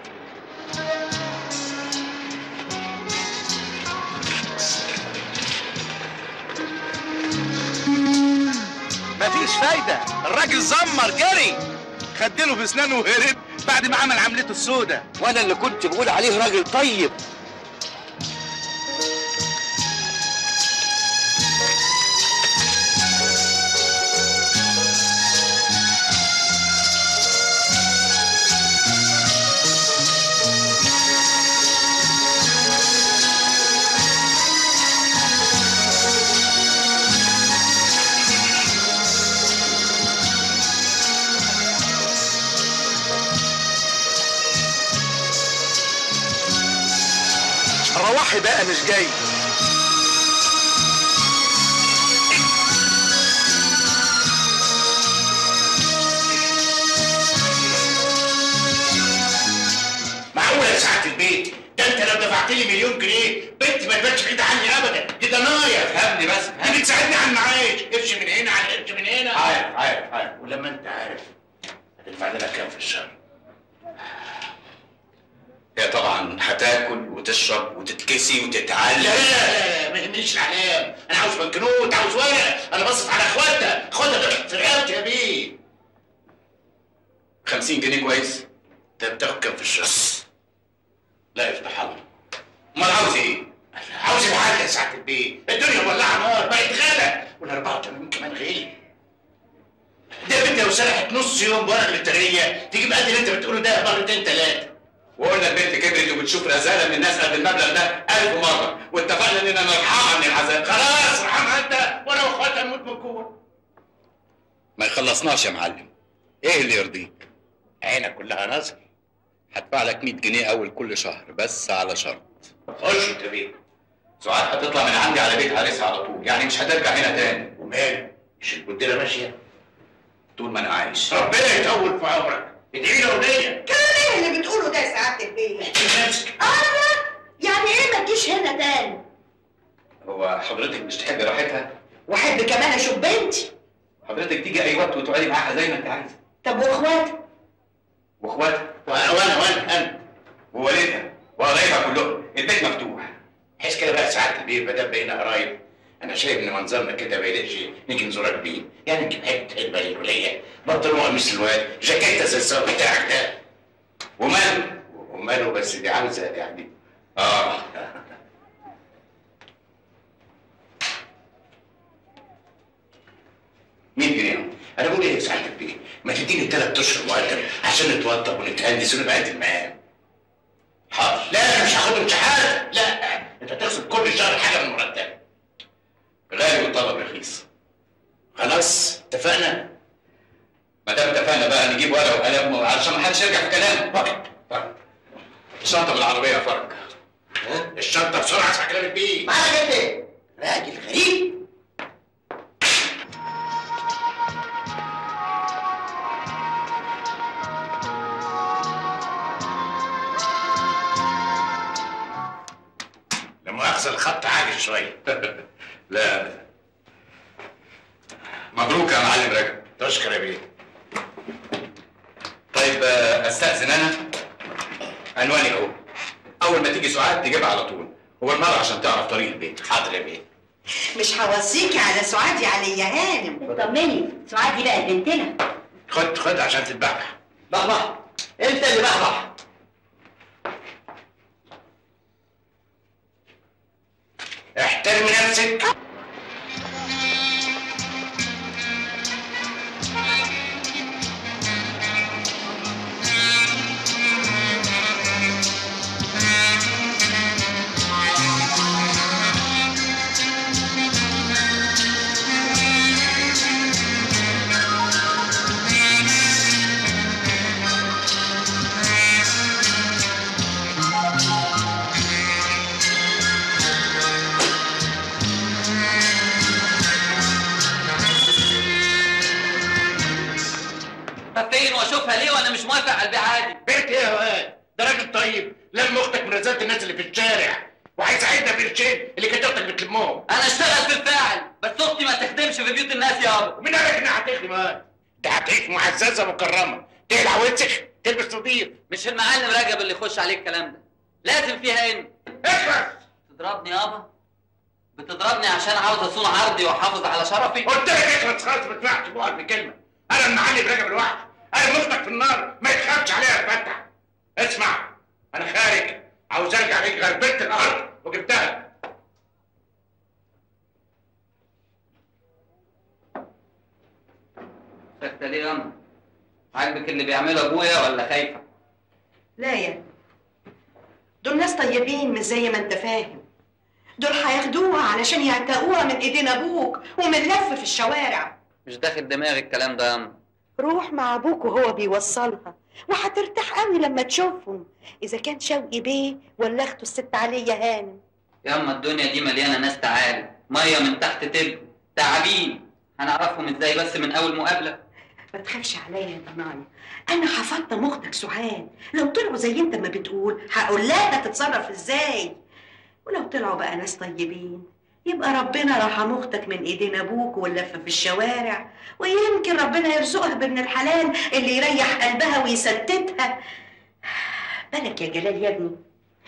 مفيش فايدة الراجل زمر جري خدله في اسنانه وهرب بعد ما عمل عملته السوداء وانا اللي كنت بقول عليه راجل طيب روحي بقى مش جاي معقولة يا سعادة البيت ده انت لو دفعت لي مليون جنيه بنتي ما تبانش بعيدة عني ابدا دي ضنايا فهمني بس دي بتساعدني على المعاش قرش من هنا على قرش من هنا عارف عارف عارف ولما انت عارف هتدفع لنا كام في الشهر تاكل وتشرب وتتكسي وتتعلم لا لا لا ما يهمنيش الاعلام انا عاوز بنكنوت عاوز ورق انا بصف على اخواتها اخواتها دول في رقبتي يا بيه 50 جنيه كويس انت بتاخد كام في الشهر؟ لا يفتح الله امال عاوز ايه؟ عاوز الحاجه يا سعاده البيه الدنيا مولعه نار بقت غلا وال 84 كمان غالي ده يا بنت لو سرحت نص يوم ورق التريه تجيب قد اللي انت بتقوله ده مرتين ثلاثه وقلنا البنت كبرت وبتشوف رسالة من الناس قد المبلغ ده ألف مرة واتفقنا إننا نرحمها من العذاب خلاص ارحمها انت وانا واخواتها نموت من الجوع ما يخلصناش يا معلم إيه اللي يرضيك؟ عينك كلها نظر هدفع لك 100 جنيه أول كل شهر بس على شرط خش انت بيه سعاد هتطلع من عندي على بيت عريسها على طول يعني مش هترجع هنا تاني ومال مش البنديره ماشيه طول ما أنا عايش ربنا يطول في عمرك ادعي له وليا كلام ايه اللي بتقوله ده يا سعاده البيه احكي نفسك انا يعني ايه ما تجيش هنا تاني هو حضرتك مش تحبي راحتها؟ واحب كمان اشوف بنتي حضرتك تيجي أي وقت وتقعدي معاها زي ما أنت عايزة طب واخواتي وإخواتها وانا وانا وانا انا ووالدها وقرايبها كلهم البيت مفتوح حس كده بقى سعاده البيه ما دام بقينا قرايب انا شايف ان منظرنا كده ما يليقش نيجي نزورك بيه يعني نجيب حته علبه للوليه بنطلون قميص الواد جاكيته زي الصوت بتاعك ده وماله؟ وماله بس دي عاوزه يعني آه مين جنيه انا بقول ايه يا سعاده البيه ما تديني ثلاث اشهر مقدم عشان نتوضب ونتهندس ونبقى قد المقام حاضر لا انا مش هاخدهم شحاته لا انت تخصم كل شهر حاجه من مرتبك غالي والطلب رخيص خلاص اتفقنا ما دام اتفقنا بقى نجيب ورقه وقلم علشان ما حدش يرجع في كلامه وقت وقت الشنطه بالعربيه يا فرج الشنطه بسرعه اسمع كلام البيه معاك انت راجل غريب لا مؤاخذة الخط عاجز شوية لا مبروك يا معلم رجب تشكر يا بيه طيب آه، استاذن انا عنواني اهو اول ما تيجي سعاد تجيبها على طول هو المره عشان تعرف طريق البيت حاضر يا بيه مش هوصيكي على سعاد يا علي يا هانم طمني سعاد دي بقت بنتنا خد خد عشان تتبعبع بحبح انت اللي بحبح احترمي نفسك فين واشوفها ليه وانا مش موافق على البيع عادي بيت ايه يا واد ده راجل طيب لم اختك من رزالة الناس اللي في الشارع وهيساعدنا في الشيء اللي كانت اختك بتلمهم انا اشتغل في الفاعل بس اختي ما تخدمش في بيوت الناس يابا ومين قالك انها هتخدم واد ده هتعيش معززه مكرمه تقلع وتسخ تلبس نظيف مش المعلم رجب اللي يخش عليه الكلام ده لازم فيها ان اخلص تضربني يابا بتضربني عشان عاوز اصون عرضي واحافظ على شرفي قلت لك اخلص خالص ما تسمعش بقك بكلمه انا المعلم راجب لوحدي انا مختك في النار ما يتخافش عليها يا فتح اسمع انا خارج عاوز ارجع ليك غربت الارض وجبتها لك. ساكته ليه ياما عاجبك اللي بيعمله ابويا ولا خايفه لا يا دول ناس طيبين مش زي ما انت فاهم دول هياخدوها علشان يعتقوها من ايدين ابوك ومن لف في الشوارع مش داخل دماغي الكلام ده ياما روح مع ابوك وهو بيوصلها وهترتاح قوي لما تشوفهم اذا كان شوقي بيه ولا اخته الست عليا هانم ياما الدنيا دي مليانه ناس تعالي ميه من تحت تلج تعابين هنعرفهم ازاي بس من اول مقابله ما تخافش عليا يا ضنايا انا هفطم اختك سعاد لو طلعوا زي انت ما بتقول هقول لها تتصرف ازاي ولو طلعوا بقى ناس طيبين يبقى ربنا رحم اختك من ايدين ابوك واللفه في الشوارع ويمكن ربنا يرزقها بابن الحلال اللي يريح قلبها ويستتها بالك يا جلال يا ابني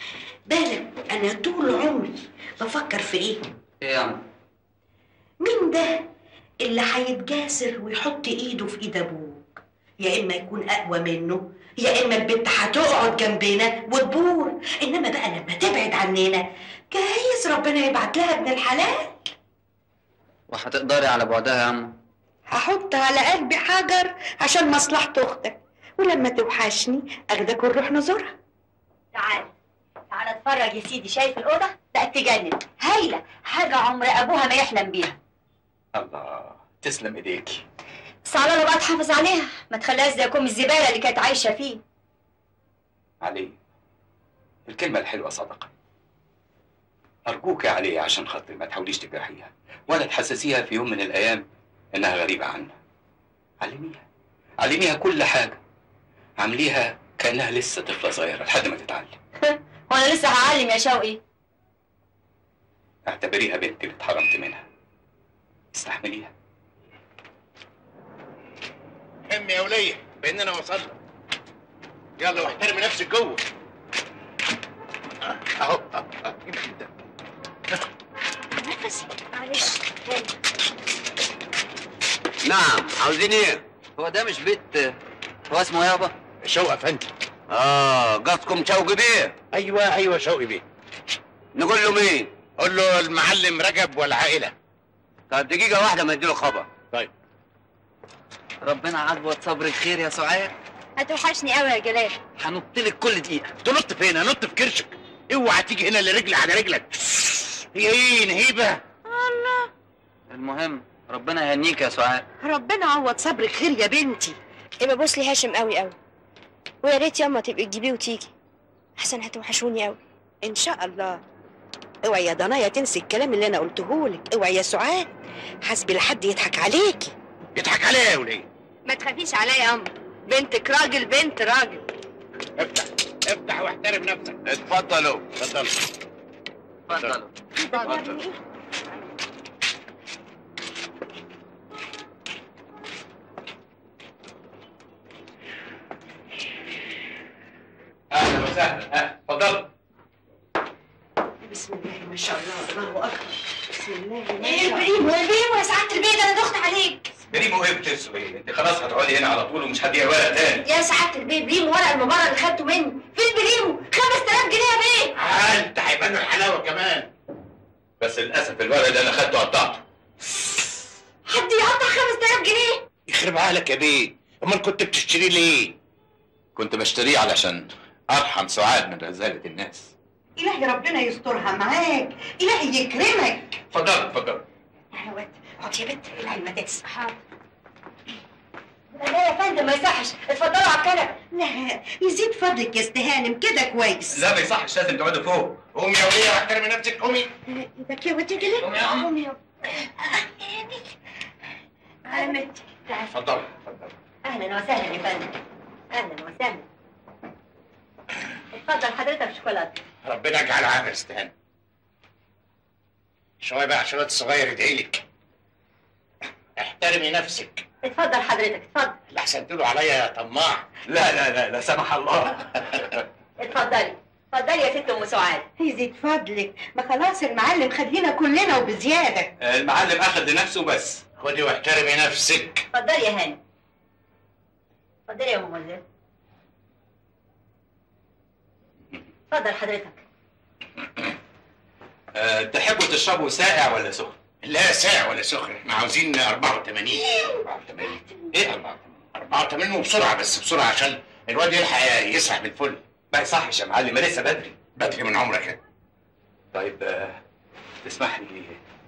بالك انا طول عمري بفكر في ايه ايه يا عم مين ده اللي هيتجاسر ويحط ايده في ايد ابوك يا اما يكون اقوى منه يا اما البنت هتقعد جنبنا وتبور انما بقى لما تبعد عننا جايز ربنا يبعت لها ابن الحلال وهتقدري على بعدها يا عم هحط على قلبي حجر عشان مصلحة اختك ولما توحشني اخدك ونروح نزورها تعال تعال اتفرج يا سيدي شايف الأوضة؟ بقت تجنن هايلة حاجة عمر أبوها ما يحلم بيها الله تسلم ايديكي بس على الله بقى تحافظ عليها ما تخليهاش زي كوم الزبالة اللي كانت عايشة فيه علي الكلمة الحلوة صدقة أرجوك يا علي عشان خاطري ما تحاوليش تجرحيها ولا تحسسيها في يوم من الأيام إنها غريبة عنا علميها علميها كل حاجة عامليها كأنها لسه طفلة صغيرة لحد ما تتعلم وأنا لسه هعلم يا شوقي اعتبريها بنت اللي اتحرمت منها استحمليها هم يا ولية باننا وصلنا يلا واحترمي نفسك جوه اهو أهو، أهو. نفسي معلش نعم عاوزين ايه؟ هو ده مش بيت هو اسمه ايه يابا؟ شوقي افندي اه قصدكم شوقي بيه ايوه ايوه شوقي بيه نقول له مين؟ قول له المعلم رجب والعائله طب دقيقة واحدة ما اديله خبر طيب ربنا عاجبه صبر الخير يا سعاد هتوحشني قوي يا جلال هنطلك كل دقيقة تنط فين هنط في كرشك اوعى تيجي هنا اللي رجلي على رجلك هي ايه نهيبه المهم ربنا يهنيك يا سعاد ربنا عوض صبرك خير يا بنتي يبقى بوس لي هاشم قوي قوي ويا ريت ياما تبقي تجيبيه وتيجي احسن هتوحشوني قوي ان شاء الله اوعي يا ضنايا تنسي الكلام اللي انا قلته لك اوعي يا سعاد حسبي لحد يضحك عليكي يضحك عليا يا ولية ما تخافيش عليا يا أم بنتك راجل بنت راجل افتح افتح واحترم نفسك اتفضلوا اتفضل اتفضلوا أهلا وسهلا أهلا اتفضلوا بسم الله ما شاء الله الله اكبر بسم الله ما ايه شاء الله البريمو البريمو يا سعادة البيت أنا دخت عليك بريمو ايه بتسوي انت خلاص هتقعدي هنا على طول ومش هديها ورق تاني يا سعادة البيت بريمو ورق المباراة اللي خدته مني فين بريمو 5000 جنيه يا بيه انت هيبقى له الحلاوه كمان بس للاسف الورق اللي انا خدته قطعته حد يقطع 5000 جنيه يخرب عقلك يا بيه امال كنت بتشتريه ليه كنت بشتريه علشان ارحم سعاد من رزالة الناس الهي ربنا يسترها معاك الهي يكرمك اتفضل اتفضل يا واد اقعد يا بنت العلم تنسى لا يا فندم ما يصحش اتفضلوا على الكنبة لا يزيد فضلك يا استهانم كده كويس لا ما يصحش لازم تقعدوا فوق قومي يا ولية واحترمي نفسك قومي ايدك يا ودي جلال قومي يا عم. قومي يا على متي تعال اتفضل اتفضل اهلا وسهلا يا فندم اهلا وسهلا اتفضل حضرتك شوكولاته ربنا يجعل عامل استهان شوية بقى عشان الواد الصغير يدعي لك احترمي نفسك اتفضل حضرتك اتفضل اللي احسنت له عليا يا طماع لا لا لا لا سمح الله اتفضلي اتفضلي يا ست ام سعاد يزيد فضلك ما خلاص المعلم خلينا كلنا وبزياده المعلم اخذ لنفسه بس خدي واحترمي نفسك اتفضلي يا هاني اتفضلي يا ام مزيد اتفضل حضرتك أه تحبوا تشربوا ساقع ولا سخن؟ لا ساعة ولا سخن احنا عاوزين 84 84 ايه 84 84 وبسرعة بس بسرعة عشان الواد يلحق يسرح بالفل ما يصحش يا معلم ما لسه بدري بدري من عمرك يا طيب آه، تسمح لي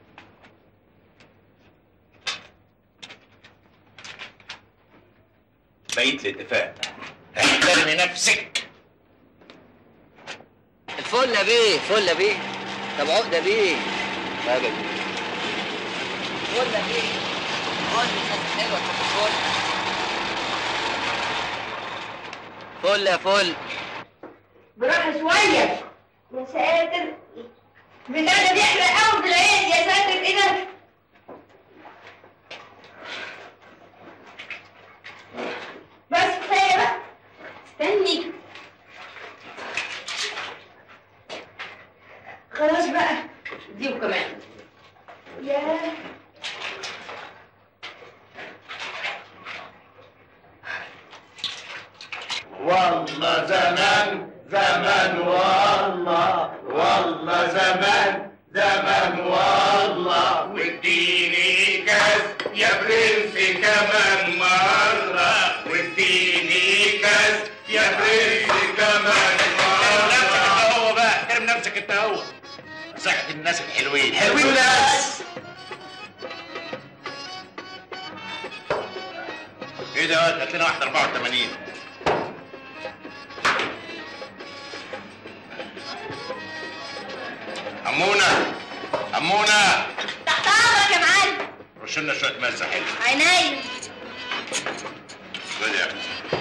بقيت الاتفاق احترمي نفسك الفل يا بيه فل يا بيه طب عقدة بيه ابدا فل يا بيه قول لي الناس حلوة طب فل فل يا فل بالراحه شويه يا ساتر بتاع ده بيحرق قوي في العين يا ساتر ايه ده بس كفايه بقى استني خلاص بقى دي كمان يا والله زمان زمان والله والله زمان زمان والله واديني كاس يا برنس كمان مرة واديني كاس يا برنس كمان مرة نفسك انت هو بقى ارم نفسك انت هو صحة الناس الحلوين حلوين ناس ايه ده هات لنا واحد 84 أمونة أمونة تحت امرك يا معلم رش لنا شوية ملح حلو عينيا خد يا أخي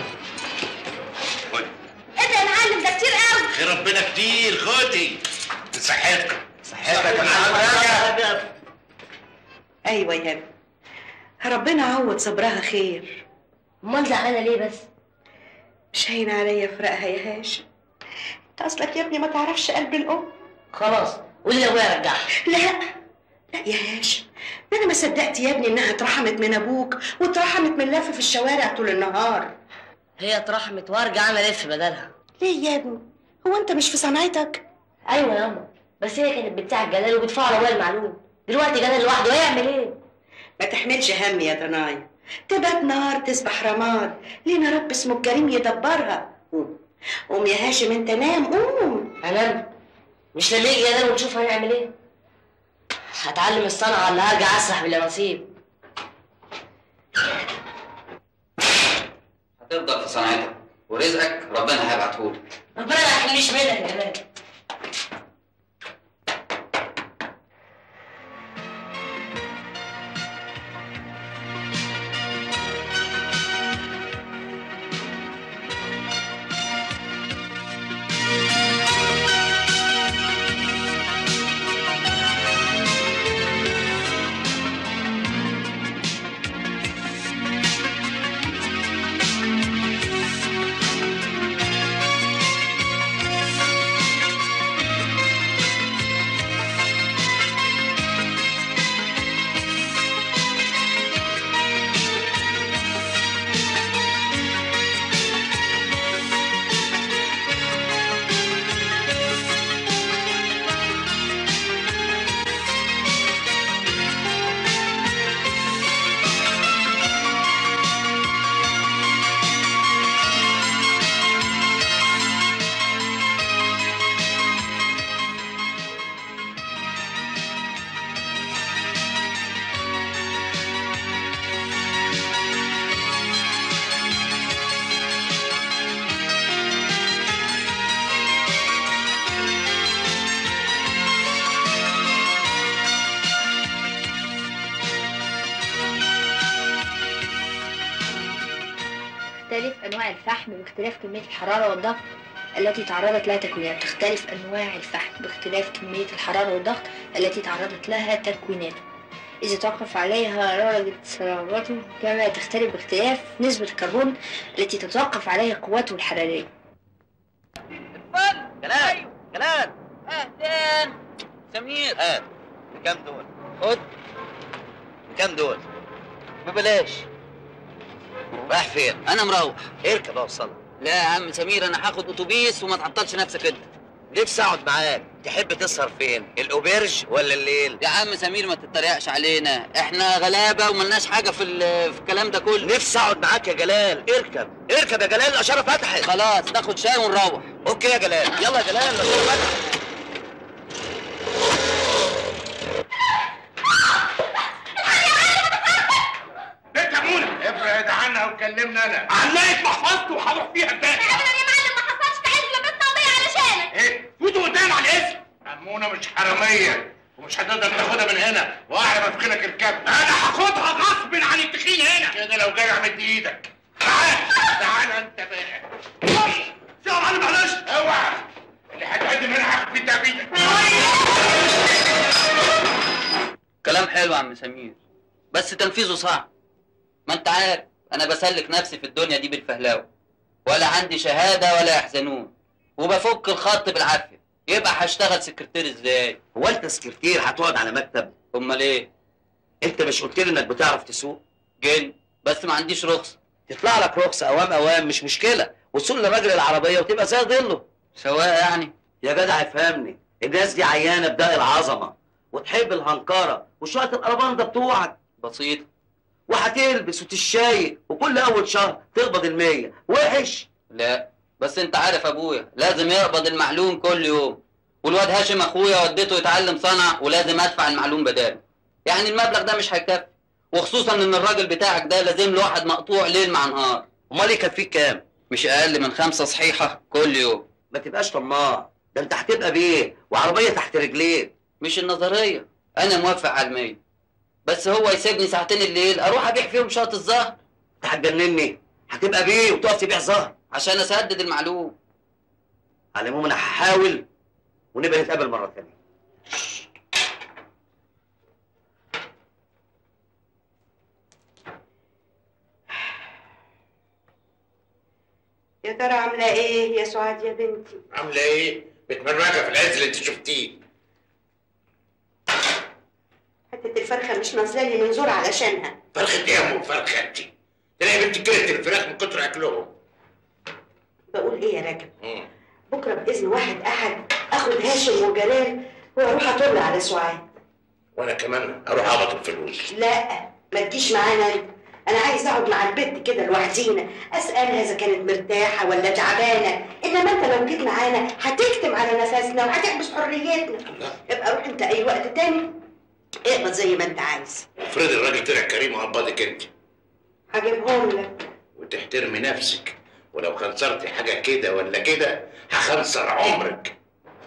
خد ايه ده يا معلم ده كتير قوي خير ربنا كتير خدي صحتك صحتك يا ايوه يا ابني ربنا عوض صبرها خير امال زعلانه ليه بس مش هين عليا فراقها يا هاشم انت اصلك يا ابني ما تعرفش قلب الام خلاص قولي لابويا رجعها لا لا يا هاشم ده انا ما صدقت يا ابني انها اترحمت من ابوك واترحمت من لف في الشوارع طول النهار هي اترحمت وارجع انا الف بدلها ليه يا ابني هو انت مش في صنعتك ايوه يا اما بس هي كانت بتساعد جلال وبتفعل ابويا المعلوم دلوقتي جلال لوحده هيعمل ايه ما تحملش هم يا ضنايا تبات نار تصبح رماد لينا رب اسمه الكريم يدبرها قوم قوم يا هاشم انت نام قوم انام مش لما يجي جلال ونشوف هنعمل ايه هتعلم الصنعه اللي هرجع اسرح بالنصيب هتفضل في صنعتك ورزقك ربنا هيبعتهولك ربنا ما يحرمنيش منك يا جلال تختلف أنواع الفحم باختلاف كمية الحرارة والضغط التي تعرضت لها تكوينات تختلف أنواع الفحم باختلاف كمية الحرارة والضغط التي تعرضت لها تكويناته إذا توقف عليها درجة صلابته كما تختلف باختلاف نسبة الكربون التي تتوقف عليها قوته الحرارية الفل جلال جلال اهدان سمير هات بكام دول خد بكام دول ببلاش رايح فين انا مروح اركب اوصلك لا يا عم سمير انا هاخد اتوبيس وما تعطلش نفسك انت نفسي اقعد معاك تحب تسهر فين الاوبرج ولا الليل يا عم سمير ما تتريقش علينا احنا غلابه وملناش حاجه في ال- في الكلام ده كله نفسي اقعد معاك يا جلال اركب اركب يا جلال الاشاره فتحت خلاص ناخد شاي ونروح اوكي يا جلال يلا يا جلال الاشاره فتحت بنت أمونة ابعد عنها وكلمني أنا علقت محفظتي وهروح فيها الباقي ابدا يا معلم ما حصلش تعيش لبست قضيه علشانك ايه فوتوا قدام على الاسم أمونة مش حرامية ومش هتقدر تاخدها من هنا واعرف افخنك الكب انا هاخدها غصب عن التخين هنا كده لو جاي مد ايدك تعال تعال انت بقى يا معلم معلش اوعى اللي هتقدم هنا هاخد فيه تأبيدك كلام حلو يا عم سمير بس تنفيذه صعب ما انت عارف انا بسلك نفسي في الدنيا دي بالفهلاوه ولا عندي شهاده ولا يحزنون وبفك الخط بالعافيه يبقى هشتغل سكرتير ازاي هو انت سكرتير هتقعد على مكتب امال ايه انت مش قلت لي انك بتعرف تسوق جن بس ما عنديش رخصه تطلع لك رخصه اوام اوام مش مشكله وتسوق للراجل العربيه وتبقى زي ظله سواء يعني يا جدع افهمني الناس دي عيانه بداء العظمه وتحب الهنكره وشويه القربان ده بتوعك بسيط وهتلبس وتشايك وكل اول شهر تقبض المية وحش لا بس انت عارف ابويا لازم يقبض المعلوم كل يوم والواد هاشم اخويا وديته يتعلم صنع ولازم ادفع المعلوم بداله يعني المبلغ ده مش هيكفي وخصوصا ان الراجل بتاعك ده لازم له واحد مقطوع ليل مع نهار امال يكفيك كام مش اقل من خمسة صحيحة كل يوم ما تبقاش طماع ده انت هتبقى بيه وعربيه تحت رجليك مش النظرية انا موافق على المية بس هو يسيبني ساعتين الليل اروح ابيع فيهم شاط الزهر انت هتجنني هتبقى بيه وتقف تبيع زهر عشان اسدد المعلوم على العموم انا هحاول ونبقى نتقابل مره ثانيه يا ترى عامله ايه يا سعاد يا بنتي عامله ايه متمرجه في العز اللي انت شفتيه حته الفرخه مش نازله من زور علشانها فرخه ايه يا ام فرخه انت تلاقي بنتي كلت الفراخ من كتر اكلهم بقول ايه يا راجل بكره باذن واحد احد اخد هاشم وجلال واروح اطل على سعاد وانا كمان اروح اقبض الفلوس لا ما تجيش معانا انت انا عايز اقعد مع البنت كده لوحدينا اسالها اذا كانت مرتاحه ولا تعبانه انما انت لو جيت معانا هتكتم على نفسنا وهتحبس حريتنا ابقى روح انت اي وقت تاني اقبض زي ما انت عايز افرضي الراجل طلع كريم وقبضك انت هجيبهم لك وتحترمي نفسك ولو خنصرتي حاجه كده ولا كده هخنصر عمرك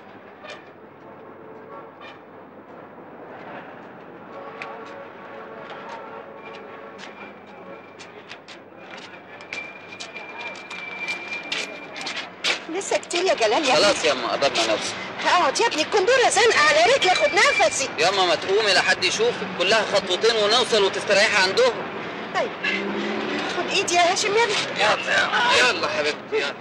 لسه كتير يا جلال يا خلاص ياما قربنا نوصل اقعد يا ابني الكندوره زنقه على رجلي اخد نفسي ياما ما تقومي لحد يشوفك كلها خطوتين ونوصل وتستريحي عندهم طيب خد ايدي يا هاشم يا ابني يلا يلا حبيبتي يلا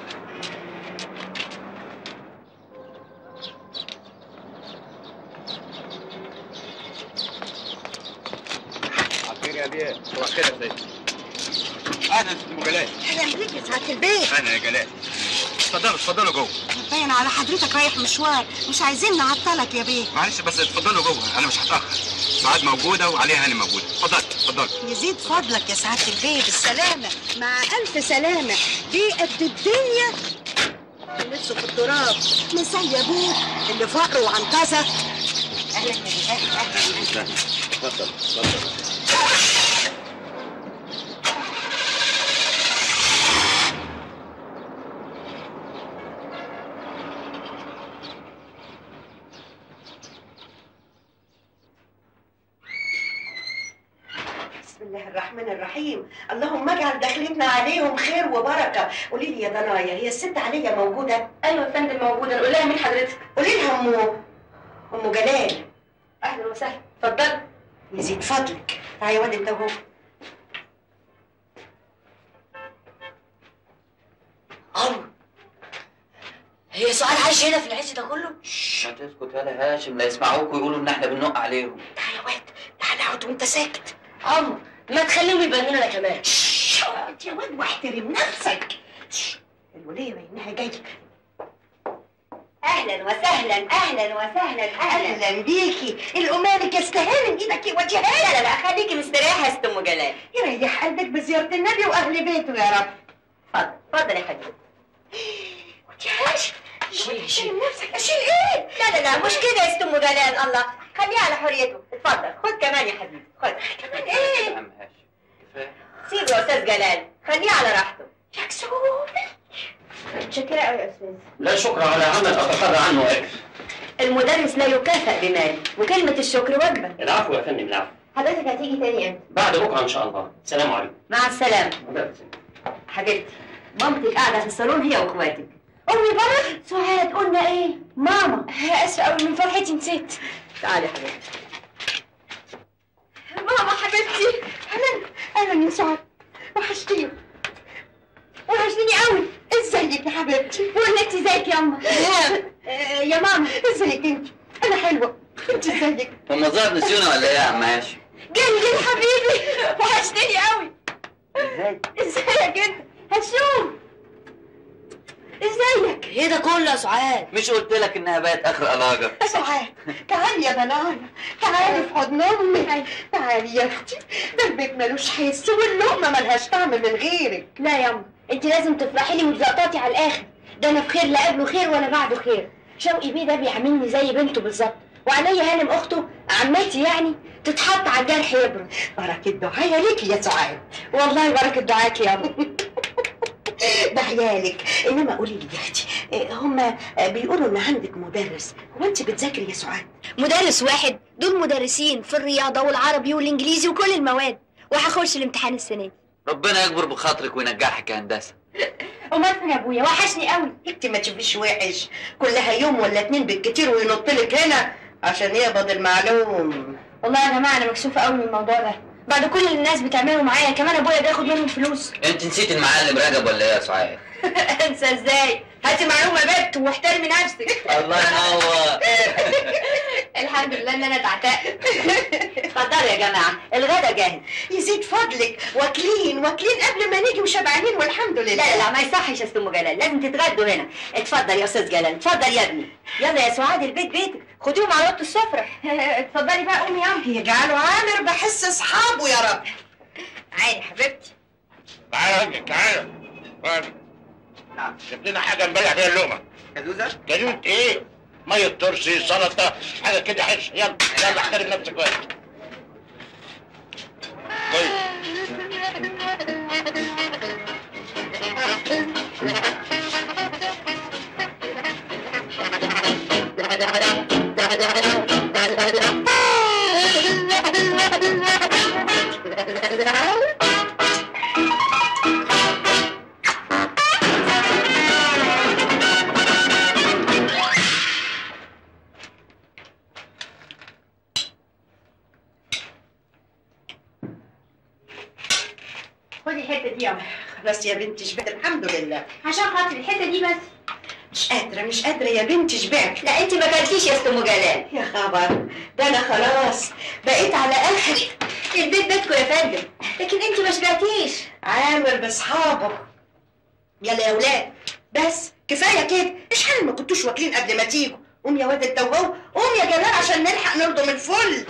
عبير يا بيه صباح الخير يا سيدي اهلا ام جلال اهلا بيك يا سعاده البيت اهلا يا جلال اتفضلوا اتفضلوا جوه باين على حضرتك رايح مشوار مش عايزين نعطلك يا بيه معلش بس اتفضلوا جوه انا مش هتاخر سعاد موجوده وعليها هاني موجوده اتفضل اتفضل يزيد فضلك يا سعاده البيت بالسلامه مع الف سلامه دي قد الدنيا ولسه في التراب مسي ابوك اللي فقر وعنطزه اهلا يا بيه اهلا اهلا اتفضل اتفضل بسم الله الرحمن الرحيم اللهم اجعل دخلتنا عليهم خير وبركه قولي لي يا ضنايا هي الست عليا موجوده ايوه يا فندم موجوده نقول لها مين حضرتك قولي لها ام ام جلال اهلا وسهلا اتفضل يزيد فضلك تعالي يا واد انت وهو عمرو هي سؤال عايش هنا في العز ده كله؟ ما تسكت يا هاشم لا يسمعوك ويقولوا ان احنا بننق عليهم تعالى يا واد تعالى اقعد وانت ساكت عمرو ما تخليهم يبانوا لنا كمان اقعد يا واد واحترم نفسك شش، الوليه بينها جايه اهلا وسهلا اهلا وسهلا اهلا اهلا بيكي الامامك يستاهل من ايدك وجهها لا لا لا خليكي مستريحه يا ست ام جلال يريح قلبك بزياره النبي واهل بيته يا رب اتفضل اتفضل يا حبيبي وجهاش شيل شيل نفسك اشيل ايه لا لا لا مش كده يا ست ام جلال الله خليه على حريته اتفضل خد كمان يا حبيبي خد كمان ايه يا عم هاشم كفايه سيبه يا استاذ جلال خليه على راحته يكسبوني متشكره قوي يا استاذ لا شكر على عمل اتخرج عنه اجر المدرس لا يكافئ بمال وكلمه الشكر وجبه العفو يا فندم العفو حضرتك هتيجي تاني امتى بعد بكره ان شاء الله سلام عليكم مع السلامه حبيبتي مامتك قاعده في الصالون هي واخواتك امي بره سعاد قلنا ايه ماما اسفه قوي من فرحتي نسيت تعالي يا حبيبتي ماما حبيبتي اهلا اهلا يا سعاد وحشتيني وحشتيني قوي ازيك يا حبيبتي وانت ازيك يا اما آه، يا ماما ازيك انت انا حلوه انت ازيك هم ظهر نسيونا ولا ايه يا عم هاشم؟ جاي جاي حبيبي وحشتني قوي ازاي؟ ازيك انت هشوم ازيك ايه ده كله يا سعاد مش قلت لك انها بقت اخر الاجر يا سعاد تعالي يا بنانا تعالي في حضن امي تعالي يا اختي ده البيت ملوش حس واللقمه ملهاش طعم من غيرك لا يا أم انت لازم تفرحي لي وتزقططي على الاخر ده انا بخير لا قبله خير ولا بعده خير شوقي بيه ده بيعاملني زي بنته بالظبط وعليا هانم اخته عمتي يعني تتحط على الجرح يبرد بركة دعايا ليكي يا سعاد والله بركة دعاك يا أم ده عيالك انما قولي لي يا اختي إيه، هما بيقولوا ان عندك مدرس هو انت بتذاكري يا سعاد مدرس واحد دول مدرسين في الرياضة والعربي والإنجليزي وكل المواد وهخش الامتحان السنة دي ربنا يكبر بخاطرك وينجحك يا هندسه أمال فين يا أبويا وحشني قوي انت ما تشوفيش وحش كلها يوم ولا اتنين بالكتير وينط لك هنا عشان يقبض المعلوم والله يا جماعة أنا مكسوفة قوي من الموضوع ده بعد كل اللي الناس بتعمله معايا كمان أبويا بياخد منهم فلوس انت نسيت المعلم رجب ولا ايه يا سعاد؟ انسى ازاي هاتي معلومة يا بنت واحترمي نفسك الله ينور الحمد لله ان انا اتعتقت اتفضلوا يا جماعه الغدا جاهز يزيد فضلك واكلين واكلين قبل ما نيجي وشبعانين والحمد لله لا لا ما يصحش يا ست ام جلال لازم تتغدوا هنا اتفضل يا استاذ جلال اتفضل يا ابني يلا يا سعاد البيت بيتك خديهم على اوضه السفره اتفضلي بقى قومي يلا يجعلوا عامر بحس اصحابه يا رب عادي حبيبتي تعالى يا راجل تعالى تعالى. شوف لنا حاجه نبلع بيها اللقمه كدوزه؟ جدود ايه؟ ميه ترشي سلطه حاجه كده حش يلا يلا احترم نفسك كويس كويس خدي الحتة دي يلا خلاص يا بنتي شبعت الحمد لله عشان خاطر الحتة دي بس مش قادره مش قادره يا بنتي شبعت لا انت ما كلتيش يا ست ام جلال يا خبر ده انا خلاص بقيت على اخري البيت بيتكم يا فندم لكن انت ما شبعتيش عامر باصحابه يلا يا ولاد بس كفايه كده اشحال ما كنتوش واكلين قبل ما تيجوا قوم يا واد انت وهو قوم يا جمال عشان نلحق نلضم الفل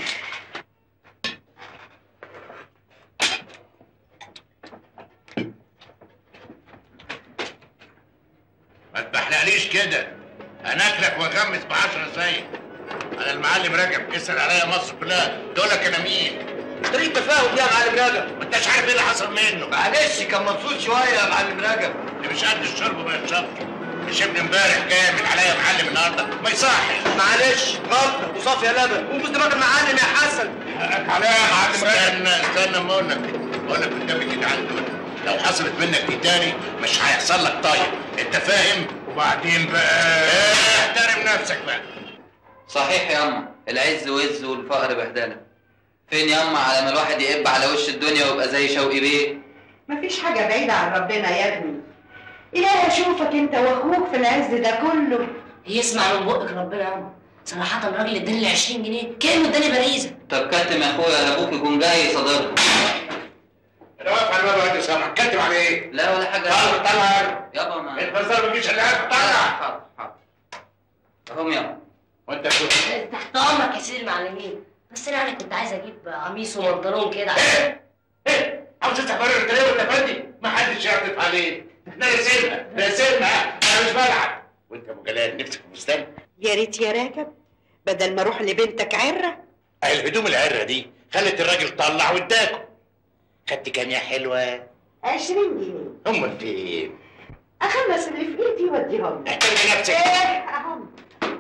ما تبحلقليش كده هناكلك واغمس بعشرة زيك انا المعلم رجب اسال عليا مصر كلها تقول لك انا مين طريق تفاهم دي يا معلم رجب ما انتش عارف ايه اللي حصل منه معلش كان مبسوط شويه يا معلم رجب اللي مش قد الشرب ما يشربش مش ابن امبارح جاي يعمل عليا معلم النهارده ما يصحش معلش غلطه وصافيه لبن وبوس دماغ المعلم يا حسن حقك عليا يا معلم استنى استنى اما اقول لك بقول لك قدام الجدعان دول لو حصلت منك دي تاني مش هيحصل لك طيب انت فاهم وبعدين بقى احترم نفسك بقى صحيح يا اما العز وز والفقر بهدله فين يا اما على ما الواحد يقب على وش الدنيا ويبقى زي شوقي بيه مفيش حاجه بعيده عن ربنا يا ابني إله أشوفك أنت وأخوك في العز ده كله يسمع من بقك ربنا يا عم صراحة الراجل اداني ال 20 جنيه كأنه اداني باريزة طب كتم يا اخويا ابوك يكون جاي صدركم انا واقف على الباب وانت سامع كاتب على ايه؟ لا ولا حاجه طلع طلع يابا ما البزار ما فيش الا قاعد طلع حاضر حاضر اهم يابا وانت شوف تحت امرك يا سيدي المعلمين بس انا يعني كنت عايز اجيب قميص وبنطلون كده عاوز تستمر انت ليه ولا فندي؟ ما حدش يعطف عليك احنا راسمها راسمها انا مش بلعب وانت ابو جلال نفسك في فستان يا ريت يا راكب بدل ما أروح لبنتك عرة الهدوم العره دي خلت الراجل طلع واداكم خدت كام يا حلوه؟ عشرين جنيه امال فين؟ أخلص اللي في إيدي وأديهم لك احترمي نفسك إيه أهم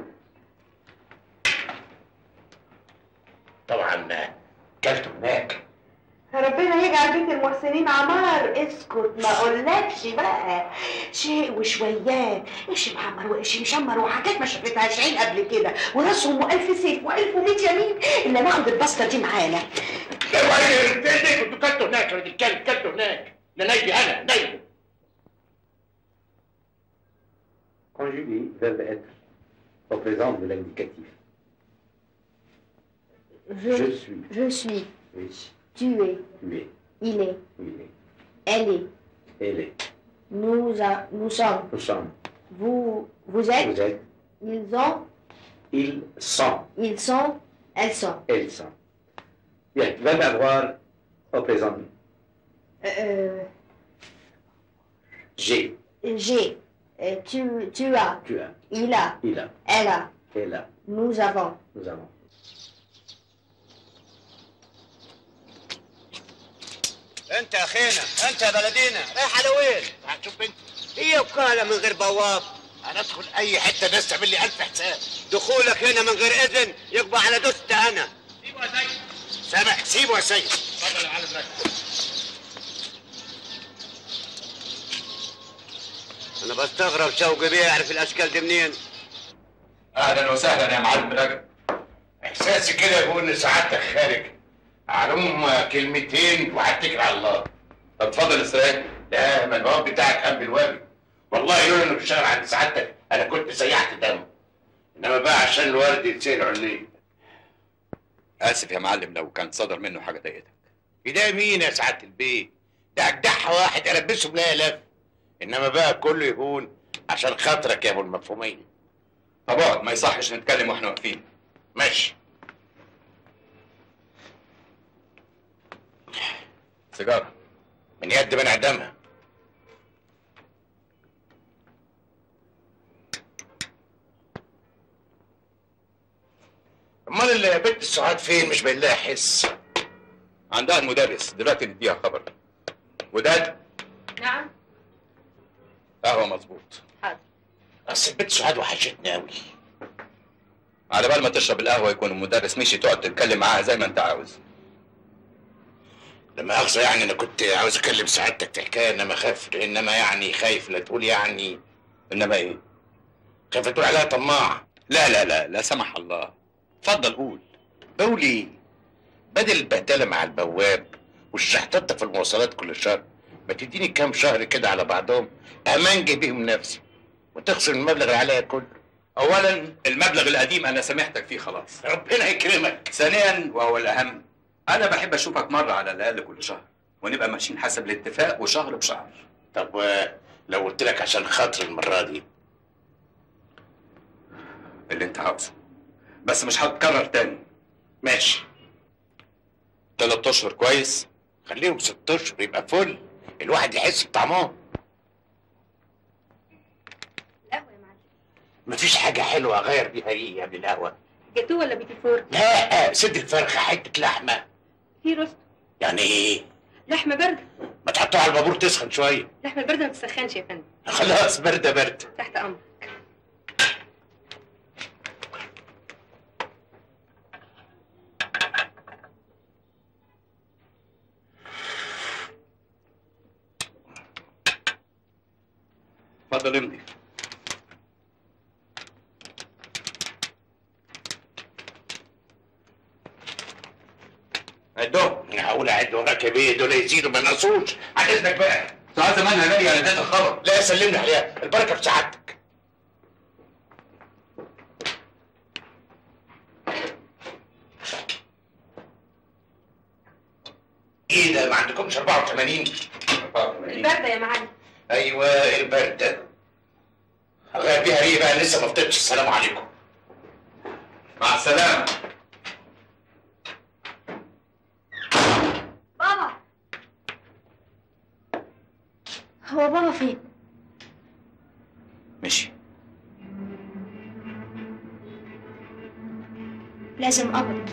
طبعا كلته هناك ربنا يجعل بيت المحسنين عمار اسكت ما اقولكش بقى شيء وشويات ايش محمر وايش مشمر وحاجات ما شفتهاش عين قبل كده وراسهم والف سيف والف ومية يمين الا ناخد البسطه دي معانا اوعي ايديك كنتوا كلتوا هناك يا راجل كلب كلتوا هناك ده نايبي انا نايبي conjugué verbe être au présent de l'indicatif. Je, Je suis. je suis. Oui. Tu es. Tu es. Il est. Il est. Elle est. Elle est. Nous, a- nous sommes. Nous sommes. Vous, vous êtes. Vous êtes. Ils ont. Ils sont. Ils sont. Elles sont. Elles sont. Bien, verbe avoir au présent. Euh, J'ai. J'ai. Euh, tu, tu as. Tu as. Il a. Il a. Elle a. Elle a. Nous avons. Nous avons. انت يا اخينا انت يا بلدينا رايح على وين؟ هتشوف انت هي وكاله من غير بواب انا ادخل اي حته الناس تعمل لي الف حساب دخولك هنا من غير اذن يقبع على دوست انا سيبه يا سيد سامح سيبه يا سيد اتفضل يا معلم رجب انا بستغرب شوقي بيه يعرف الاشكال دي منين اهلا وسهلا يا معلم رجب احساسي كده يقول ان سعادتك خارج علوم كلمتين وهتكل على الله طب اتفضل اسرائيل لا ما الجواب بتاعك قام بالواجب والله لولا انه بيشتغل عند سعادتك انا كنت سيحت دم انما بقى عشان الورد يتسال عليه اسف يا معلم لو كان صدر منه حاجه ضايقتك ده مين يا سعاده البيه ده اجدعها واحد البسه بلا الاف انما بقى كله يهون عشان خاطرك يا ابو المفهومين طب اقعد ما يصحش نتكلم واحنا واقفين ماشي سيجاره من يد من عدمها امال البنت السعاد فين مش باين لها حس عندها المدرس دلوقتي نديها خبر وداد نعم قهوه مظبوط حاضر اصل البنت سعاد وحشتني قوي على بال ما تشرب القهوه يكون المدرس مشي تقعد تتكلم معاها زي ما انت عاوز لما اخذ يعني انا كنت عاوز اكلم سعادتك في حكايه انما خاف انما يعني خايف لا تقول يعني انما ايه خايف تقول عليها طماع لا لا لا لا سمح الله اتفضل قول قولي بدل البهدله مع البواب والشحططه في المواصلات كل شهر ما تديني كام شهر كده على بعضهم امنجي بيهم نفسي وتخسر المبلغ اللي عليا كله اولا المبلغ القديم انا سامحتك فيه خلاص ربنا يكرمك ثانيا وهو الاهم انا بحب اشوفك مره على الاقل كل شهر ونبقى ماشيين حسب الاتفاق وشهر بشهر طب و- لو قلت لك عشان خاطر المره دي اللي انت عاوزه بس مش هتكرر تاني ماشي تلات اشهر كويس خليهم ست اشهر يبقى فل الواحد يحس بطعمهم القهوة يا معلم مفيش حاجه حلوه اغير بيها ريقي قبل القهوه جاتوه ولا بيتي فور؟ لا سد الفرخه حته لحمه في روست يعني ايه لحمة باردة ما تحطها على البابور تسخن شويه اللحمة الباردة ما تسخنش يا فندم خلاص برده برده تحت أمر اتفضل امضي عدهم هقول اعد وراك يا بيه دول يزيدوا ما ينقصوش على اذنك بقى ساعات زمانها غالية انا اديتك خبر لا سلمني عليها البركه في سعادتك ايه ده ما عندكمش 84 الباردة يا معلم ايوه البرده هغير بيها ايه بقى لسه ما فطرتش السلام عليكم مع السلامة بابا هو بابا فين؟ مشي لازم قبض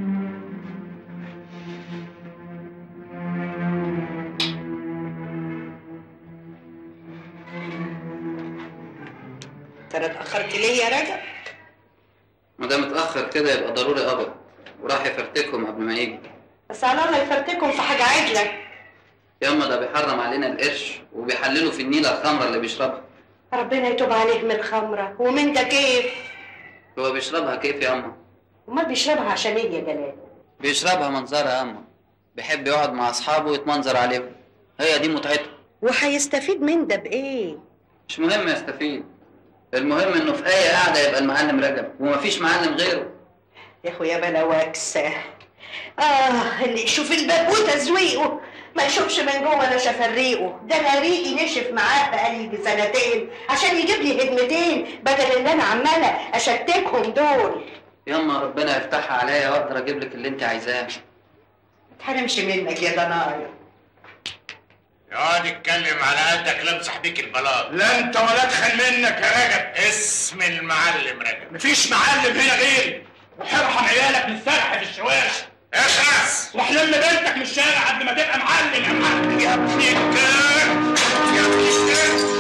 ترى اتاخرت ليه يا رجب ما دام اتأخر كده يبقى ضروري قبض وراح يفرتكهم قبل ما يجي بس على الله يفرتكم في حاجه عدله ياما ده بيحرم علينا القرش وبيحللوا في النيلة الخمرة اللي بيشربها ربنا يتوب عليه من الخمره ومن ده كيف هو بيشربها كيف يا أما؟ امال بيشربها عشان ايه يا جلال بيشربها منظرة يا أما بيحب يقعد مع أصحابه ويتمنظر عليهم هي دي متعته وهيستفيد من ده بايه مش مهم يستفيد المهم انه في اي قعده يبقى المعلم رجب ومفيش معلم غيره يا اخويا بلا واكس اه اللي يشوف البابوته زويقه ما يشوفش من جوه ولا شفريقه ده انا ريقي نشف معاه بقالي يجي سنتين عشان يجيب لي هدمتين بدل اللي انا عماله اشتكهم دول ياما ربنا يفتحها عليا واقدر اجيب لك اللي انت عايزاه ما تحرمش منك يا ضنايا يقعد يتكلم على قدك لمسح بيك البلاط لا انت ولا ادخل منك يا رجب اسم المعلم رجب مفيش معلم هنا غيري وحرحم عيالك من السرح في الشوارع اخلص واحلم بنتك من الشارع قبل ما تبقى معلم يا معلم يا ابني الكلب يا ابني الكلب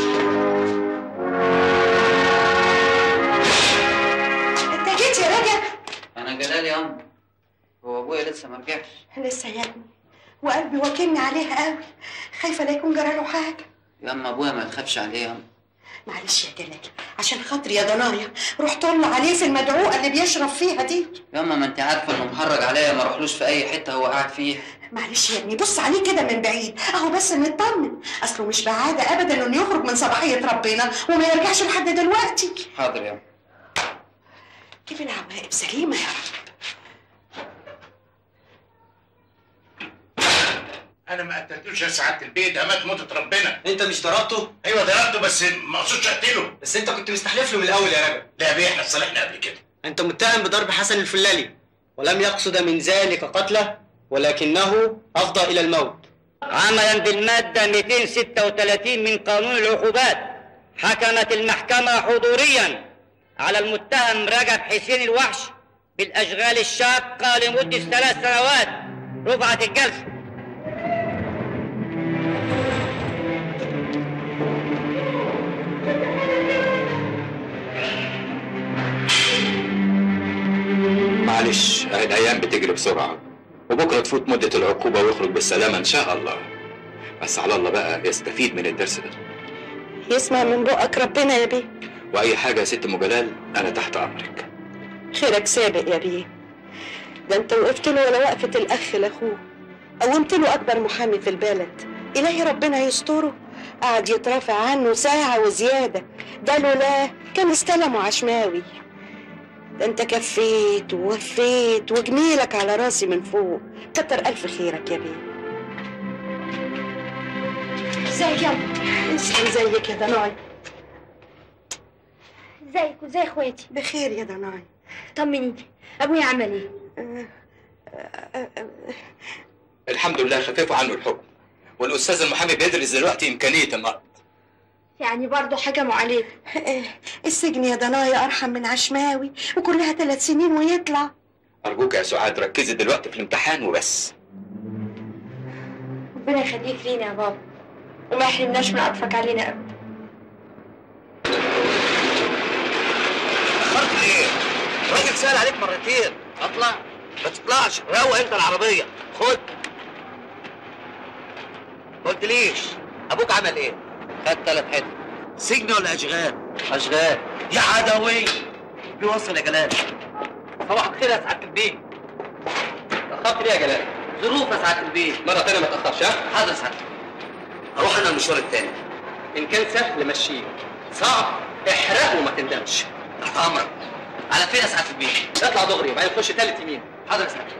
انت جيت يا رجب انا جلال ياما هو ابويا لسه ما رجعش لسه يا ابني وقلبي واكلني عليها قوي خايفه لا يكون جرى له حاجه ياما ابويا ما تخافش عليه ياما معلش يا جلال عشان خاطري يا ضنايا روح طل عليه في المدعوقه اللي بيشرب فيها دي ياما ما انت عارفه انه محرج عليا ما اروحلوش في اي حته هو قاعد فيها معلش يا ابني بص عليه كده من بعيد اهو بس نطمن اصله مش بعاده ابدا انه يخرج من صباحيه ربنا وما يرجعش لحد دلوقتي حاضر ياما جيب العواقب سليمه يا رب انا ما قتلتوش يا سعاده البيت ده مات موتة ربنا انت مش ضربته؟ ايوه ضربته بس ما اقصدش اقتله بس انت كنت مستحلف له من الاول يا رجب لا يا بيه احنا اتصالحنا قبل كده انت متهم بضرب حسن الفلالي ولم يقصد من ذلك قتله ولكنه افضى الى الموت عملا بالمادة 236 من قانون العقوبات حكمت المحكمة حضوريا على المتهم رجب حسين الوحش بالأشغال الشاقة لمدة ثلاث سنوات رفعت الجلسة معلش اهي الايام بتجري بسرعه وبكره تفوت مده العقوبه ويخرج بالسلامه ان شاء الله بس على الله بقى يستفيد من الدرس ده يسمع من بقك ربنا يا بيه واي حاجه يا ست ام جلال انا تحت امرك خيرك سابق يا بيه ده انت وقفت له ولا وقفه الاخ لاخوه قومت له اكبر محامي في البلد الهي ربنا يستره قعد يترافع عنه ساعه وزياده ده لولا كان استلمه عشماوي ده انت كفيت ووفيت وجميلك على راسي من فوق كتر الف خيرك يا بيه ازيك يا اسلم زيك يا دناي ازيك وازي اخواتي بخير يا دناي طمنيني ابويا عمل ايه الحمد لله خففوا عنه الحكم والاستاذ المحامي بيدرس دلوقتي امكانيه النقد يعني برضه حكموا عليك السجن يا دنايا ارحم من عشماوي وكلها ثلاث سنين ويطلع ارجوك يا سعاد ركزي دلوقتي في الامتحان وبس ربنا يخليك لينا يا بابا وما يحرمناش من عطفك علينا ابدا اخرت ليه؟ الراجل سأل عليك مرتين اطلع ما تطلعش روق انت العربية خد ما قلتليش ابوك عمل ايه؟ خد ثلاث حتت سجن ولا اشغال؟ اشغال يا عدوي بيوصل يا جلال صباح الخير يا سعاده البيه اتأخرت ليه يا جلال؟ ظروف يا سعاده البيه مرة تانية ما تأخرش ها؟ حاضر يا سعاده اروح انا المشوار التاني ان كان سهل مشيه صعب احرقه وما تندمش تحت امرك على فين يا سعاده البيه اطلع دغري وبعدين خش تالت يمين حاضر يا سعاده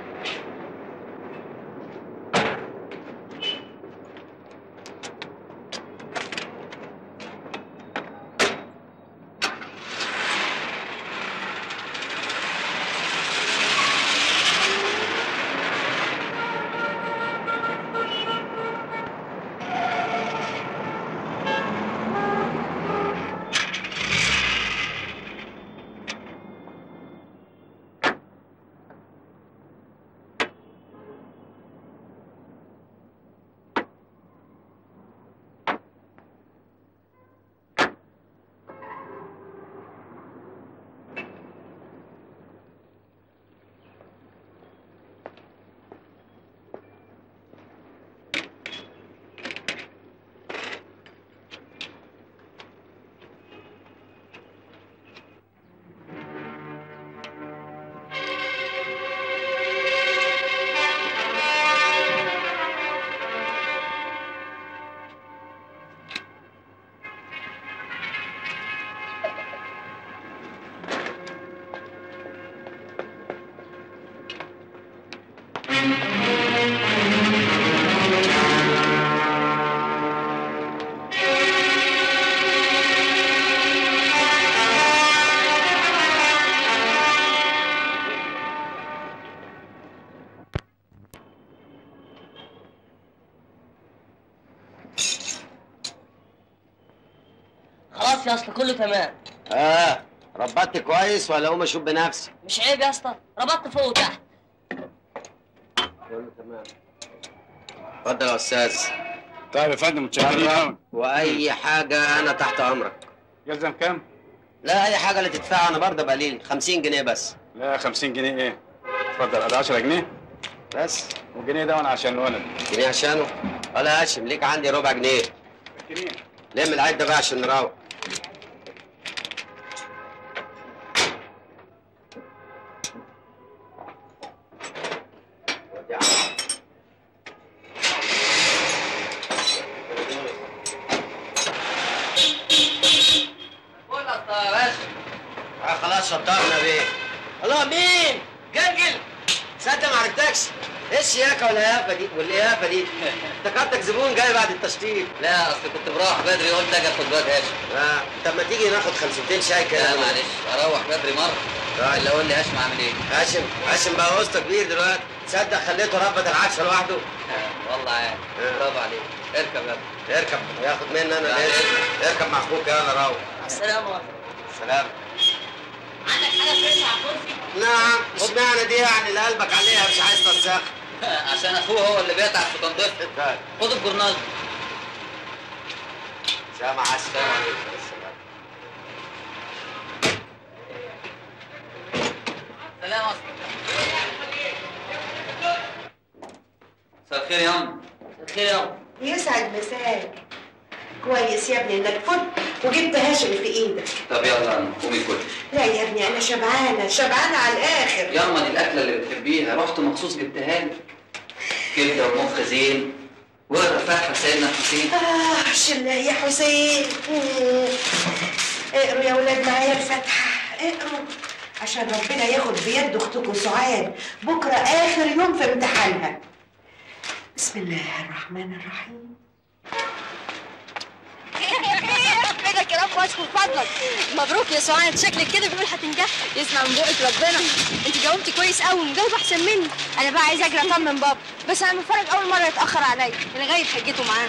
خلاص يا اسطى كله تمام اه ربطت كويس ولا اقوم اشوف بنفسي مش عيب يا اسطى ربطت فوق وتحت كله تمام اتفضل يا استاذ طيب يا فندم متشكرين قوي واي حاجه انا تحت امرك يلزم كام؟ لا اي حاجه اللي تدفعها انا برضه قليل 50 جنيه بس لا 50 جنيه ايه؟ اتفضل ادي 10 جنيه بس والجنيه ده وانا عشان الولد جنيه عشانه ولا هاشم ليك عندي ربع جنيه جنيه لم العده بقى عشان نروح قول يا اسطى يا باشا آه خلاص شطرنا بيه الله مين؟ جلجل صدق ما عرفتكش ايه الشياكه والهيافه دي والليافه دي؟ افتكرتك زبون جاي بعد التشطيب لا اصل كنت بروح بدري قلت اجي اخد واد هاشم اه طب ما تيجي ناخد خمستين شاي كده لا معلش اروح بدري مره طيب. اللي قول لي هاشم عامل ايه هاشم هاشم بقى وسطه كبير دلوقتي تصدق خليته ربط العكس لوحده آه، والله عارف برافو عليك اركب يلا اركب ياخد مني انا بعد الاسم إذنك. اركب مع اخوك يلا روح السلام عليكم سلام عندك حاجه فريشه على الكرسي نعم اشمعنى دي يعني اللي قلبك عليها مش عايز تنسخ عشان اخوه هو اللي بيتعب في تنظيفها خد الجورنال سلام عليكم السلام عليكم سلام يا اسطى مساء الخير يا ام الخير يا أم. يسعد مساك كويس يا ابني انك فت وجبت هاشم في ايدك طب يلا قومي كل لا يا ابني انا شبعانه شبعانه على الاخر يا اما دي الاكله اللي بتحبيها رحت مخصوص جبتها لك كبده ومخ زين ورفاعها سيدنا حسين اه شله يا حسين مم. اقروا يا ولاد معايا الفاتحه اقروا عشان ربنا ياخد بيد اختكم سعاد بكره اخر يوم في امتحانها بسم الله الرحمن الرحيم كده كلام واسف من فضلك مبروك يا سعاد شكلك كده بيقول هتنجح يسمع من بقك ربنا انت جاوبتي كويس قوي ومجاوبه احسن مني انا بقى عايزه اجري اطمن بابا بس انا مفرج اول مره يتاخر عليا لغايه حجته معاه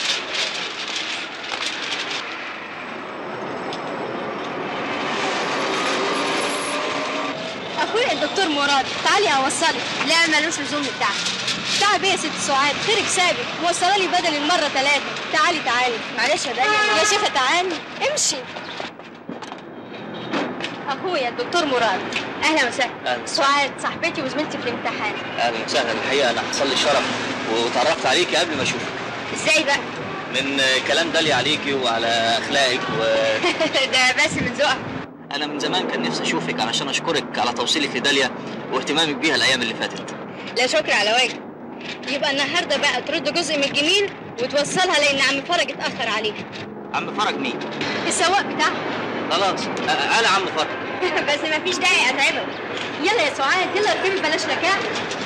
اخويا الدكتور مراد تعالي اوصلك لا ملوش لزوم التعب تعب ايه يا ست سعاد خيرك سابق موصله لي بدل المره ثلاثه تعالي تعالي معلش يا دنيا يا شيخه تعالي امشي اخويا الدكتور مراد اهلا وسهلا أهلا. سعاد صاحبتي وزميلتي في الامتحان اهلا وسهلا الحقيقه انا حصل لي شرف وتعرفت عليكي قبل ما اشوفك ازاي بقى من كلام دالي عليكي وعلى اخلاقك ده بس من ذوقك وانا من زمان كان نفسي اشوفك علشان اشكرك على توصيلك لداليا واهتمامك بيها الايام اللي فاتت لا شكر على واجب يبقى النهارده بقى ترد جزء من الجميل وتوصلها لان عم فرج اتاخر عليها عم فرج مين السواق بتاعها خلاص أ- انا عم فرج بس مفيش داعي اتعبك يلا يا سعاد يلا اركبي بلاش لكاع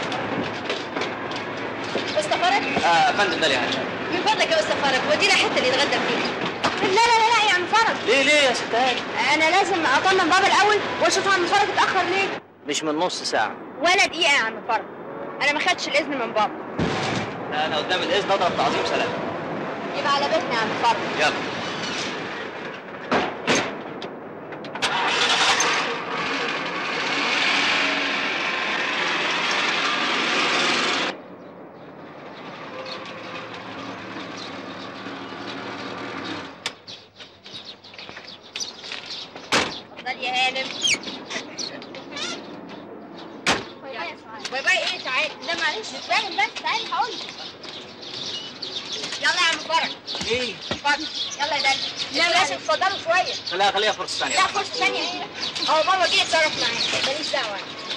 استاذ فرج آه، فندم داليا عايشة. من فضلك يا استاذ فرج ودينا الحته اللي يتغدى فيها لا لا لا لا يا عم فرج ليه ليه يا ست هاني انا لازم اطمن بابا الاول واشوف عم فرج اتاخر ليه مش من نص ساعه ولا دقيقه يا عم فرج انا ما خدتش الاذن من بابا لا، انا قدام الاذن اضرب تعظيم سلام يبقى على بيتنا يا عم فرج يلا اتفضل يا هانم باي باي ايه تعالي لا معلش فاهم بس تعالي هقول يلا يا عم فرج ايه اتفضل يلا يا دنيا لا لازم تفضلوا شويه خليها خليها فرصه ثانيه لا فرصه ثانيه ايه هو بابا جه يتصرف معايا ماليش دعوه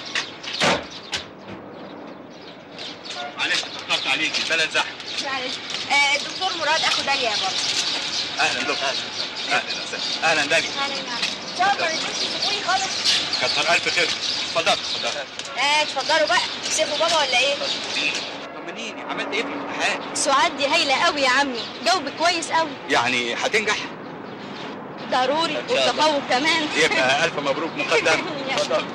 معلش اتأخرت عليكي البلد زحمه معلش آه، الدكتور مراد اخو داليا يا بابا اهلا دكتور اهلا وسهلا اهلا دالي اهلا يا عم شاطر ما نسيتش تسيبوني خالص كتر الف خير اتفضل اتفضل اه اتفضلوا بقى تسيبوا بابا ولا ايه طمنيني عملت ايه في الامتحان سعاد دي هايله قوي يا عمي جاوبك كويس قوي يعني هتنجح ضروري إن شاء الله. والتفوق كمان يبقى الف مبروك مقدما اتفضل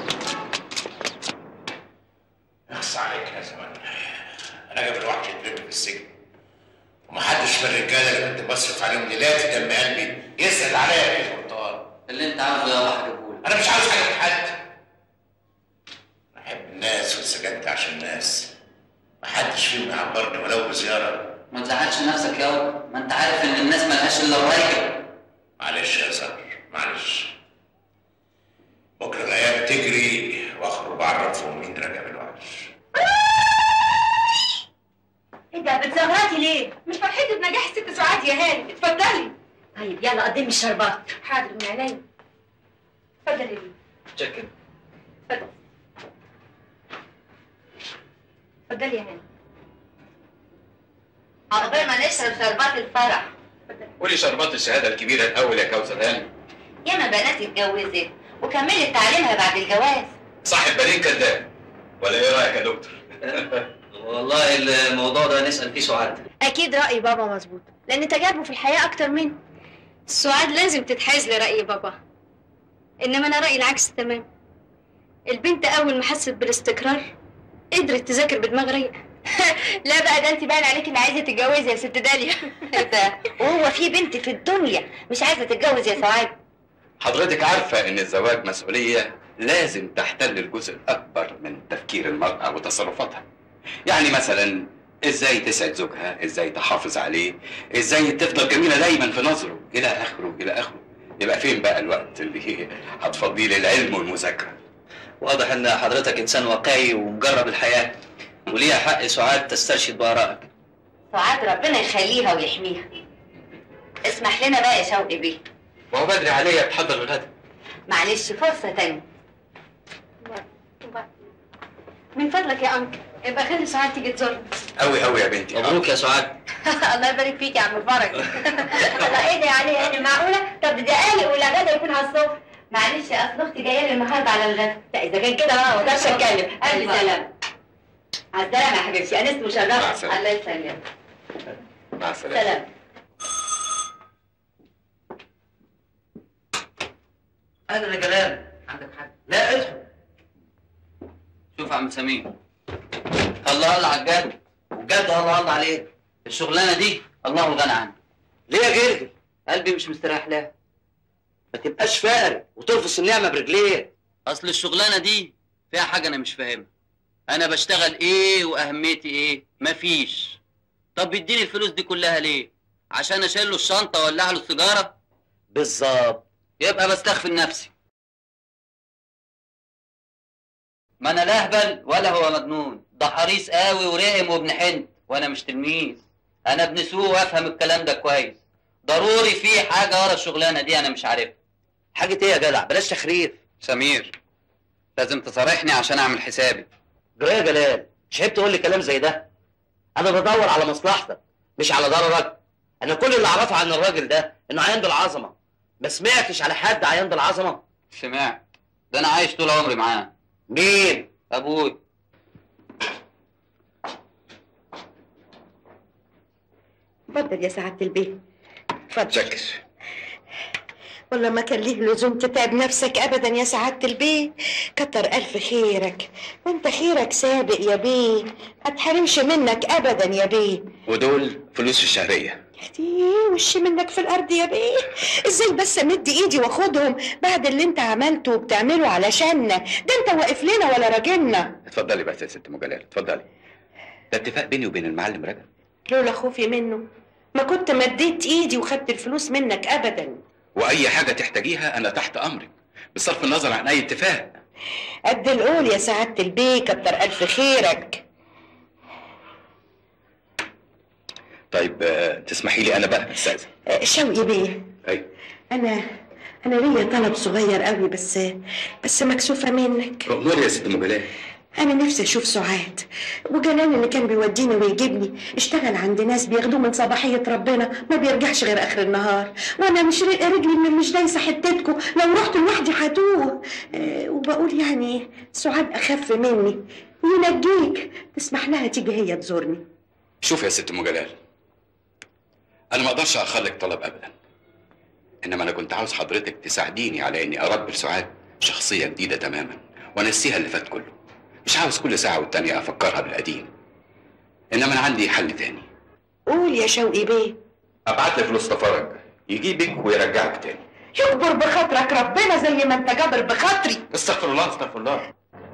اخس عليك يا زمان انا قبل واحد يترمي في السجن ومحدش من الرجاله اللي كنت بصرف عليهم ليلاتي دم قلبي يسال عليا في القرطان اللي انت عاوزه يابا هجيبهولك انا مش عاوز حاجه من حد بحب الناس واتسجنت عشان الناس محدش فيهم يعبرني ولو بزياره ما تزعلش نفسك يابا ما انت عارف ان الناس ملهاش الا الرايقه معلش يا زهر معلش بكره الايام تجري واخرج بعرفهم مين رجب الوحش ايه ده بتزغرطي ليه؟ مش فرحتي بنجاح الست سعاد يا هاني اتفضلي طيب يلا قدمي الشربات حاضر من عينيا اتفضلي ليه شكرا اتفضلي اتفضلي يا هاني عقبال ما نشرب شربات الفرح قولي شربات الشهاده الكبيره الاول يا كوثر هاني ياما بنات اتجوزت وكملت تعليمها بعد الجواز صاحب بالين كذاب ولا ايه رايك يا دكتور؟ والله الموضوع ده نسال فيه سعاد اكيد راي بابا مظبوط لان تجاربه في الحياه اكتر مني سعاد لازم تتحاز لراي بابا انما انا رايي العكس تمام البنت اول ما حست بالاستقرار قدرت تذاكر بدماغ رايقه لا بقى ده انت باين عليك ان عايزه تتجوزي يا ست داليا ده وهو في بنت في الدنيا مش عايزه تتجوز يا سعاد حضرتك عارفه ان الزواج مسؤوليه لازم تحتل الجزء الاكبر من تفكير المراه وتصرفاتها يعني مثلا ازاي تسعد زوجها ازاي تحافظ عليه ازاي تفضل جميله دايما في نظره الى اخره الى اخره يبقى فين بقى الوقت اللي هتفضيه للعلم والمذاكره واضح ان حضرتك انسان واقعي ومجرب الحياه وليها حق سعاد تسترشد بارائك سعاد ربنا يخليها ويحميها اسمح لنا بقى يا شوقي بيه وهو بدري عليا بتحضر الغدا معلش فرصه تانية من فضلك يا انكل يبقى خلي سعاد تيجي تزورنا قوي قوي يا بنتي مبروك يا سعاد الله يبارك فيك يا عم فرج الله ايه ده يعني يعني معقوله طب دقايق ولا غدا يكون على الصبح معلش يا اصل اختي جايه لي النهارده على الغدا لا اذا كان كده بقى ما اقدرش اتكلم الف سلامه على السلامه يا حبيبتي انست مع مشرفه السلامة. الله يسلمك مع السلامه سلام اهلا يا جلال عندك حاجه لا ادخل شوف يا عم سمير الله الله على الجد والجد الله الله عليه الشغلانه دي الله الغنى عنها ليه يا جرجل؟ قلبي مش مستريح لها ما تبقاش فارق وترفس النعمه برجليك اصل الشغلانه دي فيها حاجه انا مش فاهمها انا بشتغل ايه واهميتي ايه مفيش طب بيديني الفلوس دي كلها ليه عشان اشيل له الشنطه واولع له السيجاره بالظبط يبقى بستغفر نفسي ما انا لا اهبل ولا هو مجنون ده حريص قوي ورقم وابن حنت وانا مش تلميذ انا ابن سوق وافهم الكلام ده كويس ضروري في حاجه ورا الشغلانه دي انا مش عارفها حاجه ايه يا جدع بلاش تخريف سمير لازم تصارحني عشان اعمل حسابي جرى يا جلال مش عيب تقول لي كلام زي ده انا بدور على مصلحتك مش على ضررك انا كل اللي اعرفه عن الراجل ده انه عيان بالعظمه ما سمعتش على حد عيان بالعظمه سمعت ده انا عايش طول عمري معاه مين ابوي اتفضل يا سعادة البيه اتفضل شكر والله ما كان ليه لزوم تتعب نفسك ابدا يا سعادة البيه كتر الف خيرك وانت خيرك سابق يا بيه ما تحرمش منك ابدا يا بيه ودول فلوس الشهريه اختي وشي منك في الارض يا بيه ازاي بس امد ايدي واخدهم بعد اللي انت عملته وبتعمله علشاننا ده انت واقف لنا ولا راجلنا اتفضلي بس يا ست ام جلال اتفضلي ده اتفاق بيني وبين المعلم رجب لولا خوفي منه ما كنت مديت ايدي وخدت الفلوس منك ابدا واي حاجه تحتاجيها انا تحت امرك بصرف النظر عن اي اتفاق قد القول يا سعادة البيه كتر الف خيرك طيب آه، تسمحي لي انا بقى استاذن آه، شوقي بيه ايوه انا انا ليا طلب صغير قوي بس بس مكسوفه منك اموري يا ست ام جلال انا نفسي اشوف سعاد وجلال اللي كان بيوديني ويجيبني اشتغل عند ناس بياخدوه من صباحيه ربنا ما بيرجعش غير اخر النهار وانا مش ر- رجلي من مش دايسه حتتكم لو رحت لوحدي هتوه أه وبقول يعني سعاد اخف مني وينجيك تسمح لها تيجي هي تزورني شوف يا ست ام جلال انا ما اقدرش اخر لك طلب ابدا انما انا كنت عاوز حضرتك تساعديني على اني اربي لسعاد شخصيه جديده تماما وانسيها اللي فات كله مش عاوز كل ساعه والتانيه افكرها بالقديم انما انا عندي حل تاني قول يا شوقي بيه ابعت لي فلوس تفرج يجيبك ويرجعك تاني يكبر بخاطرك ربنا زي ما انت جابر بخاطري استغفر الله استغفر الله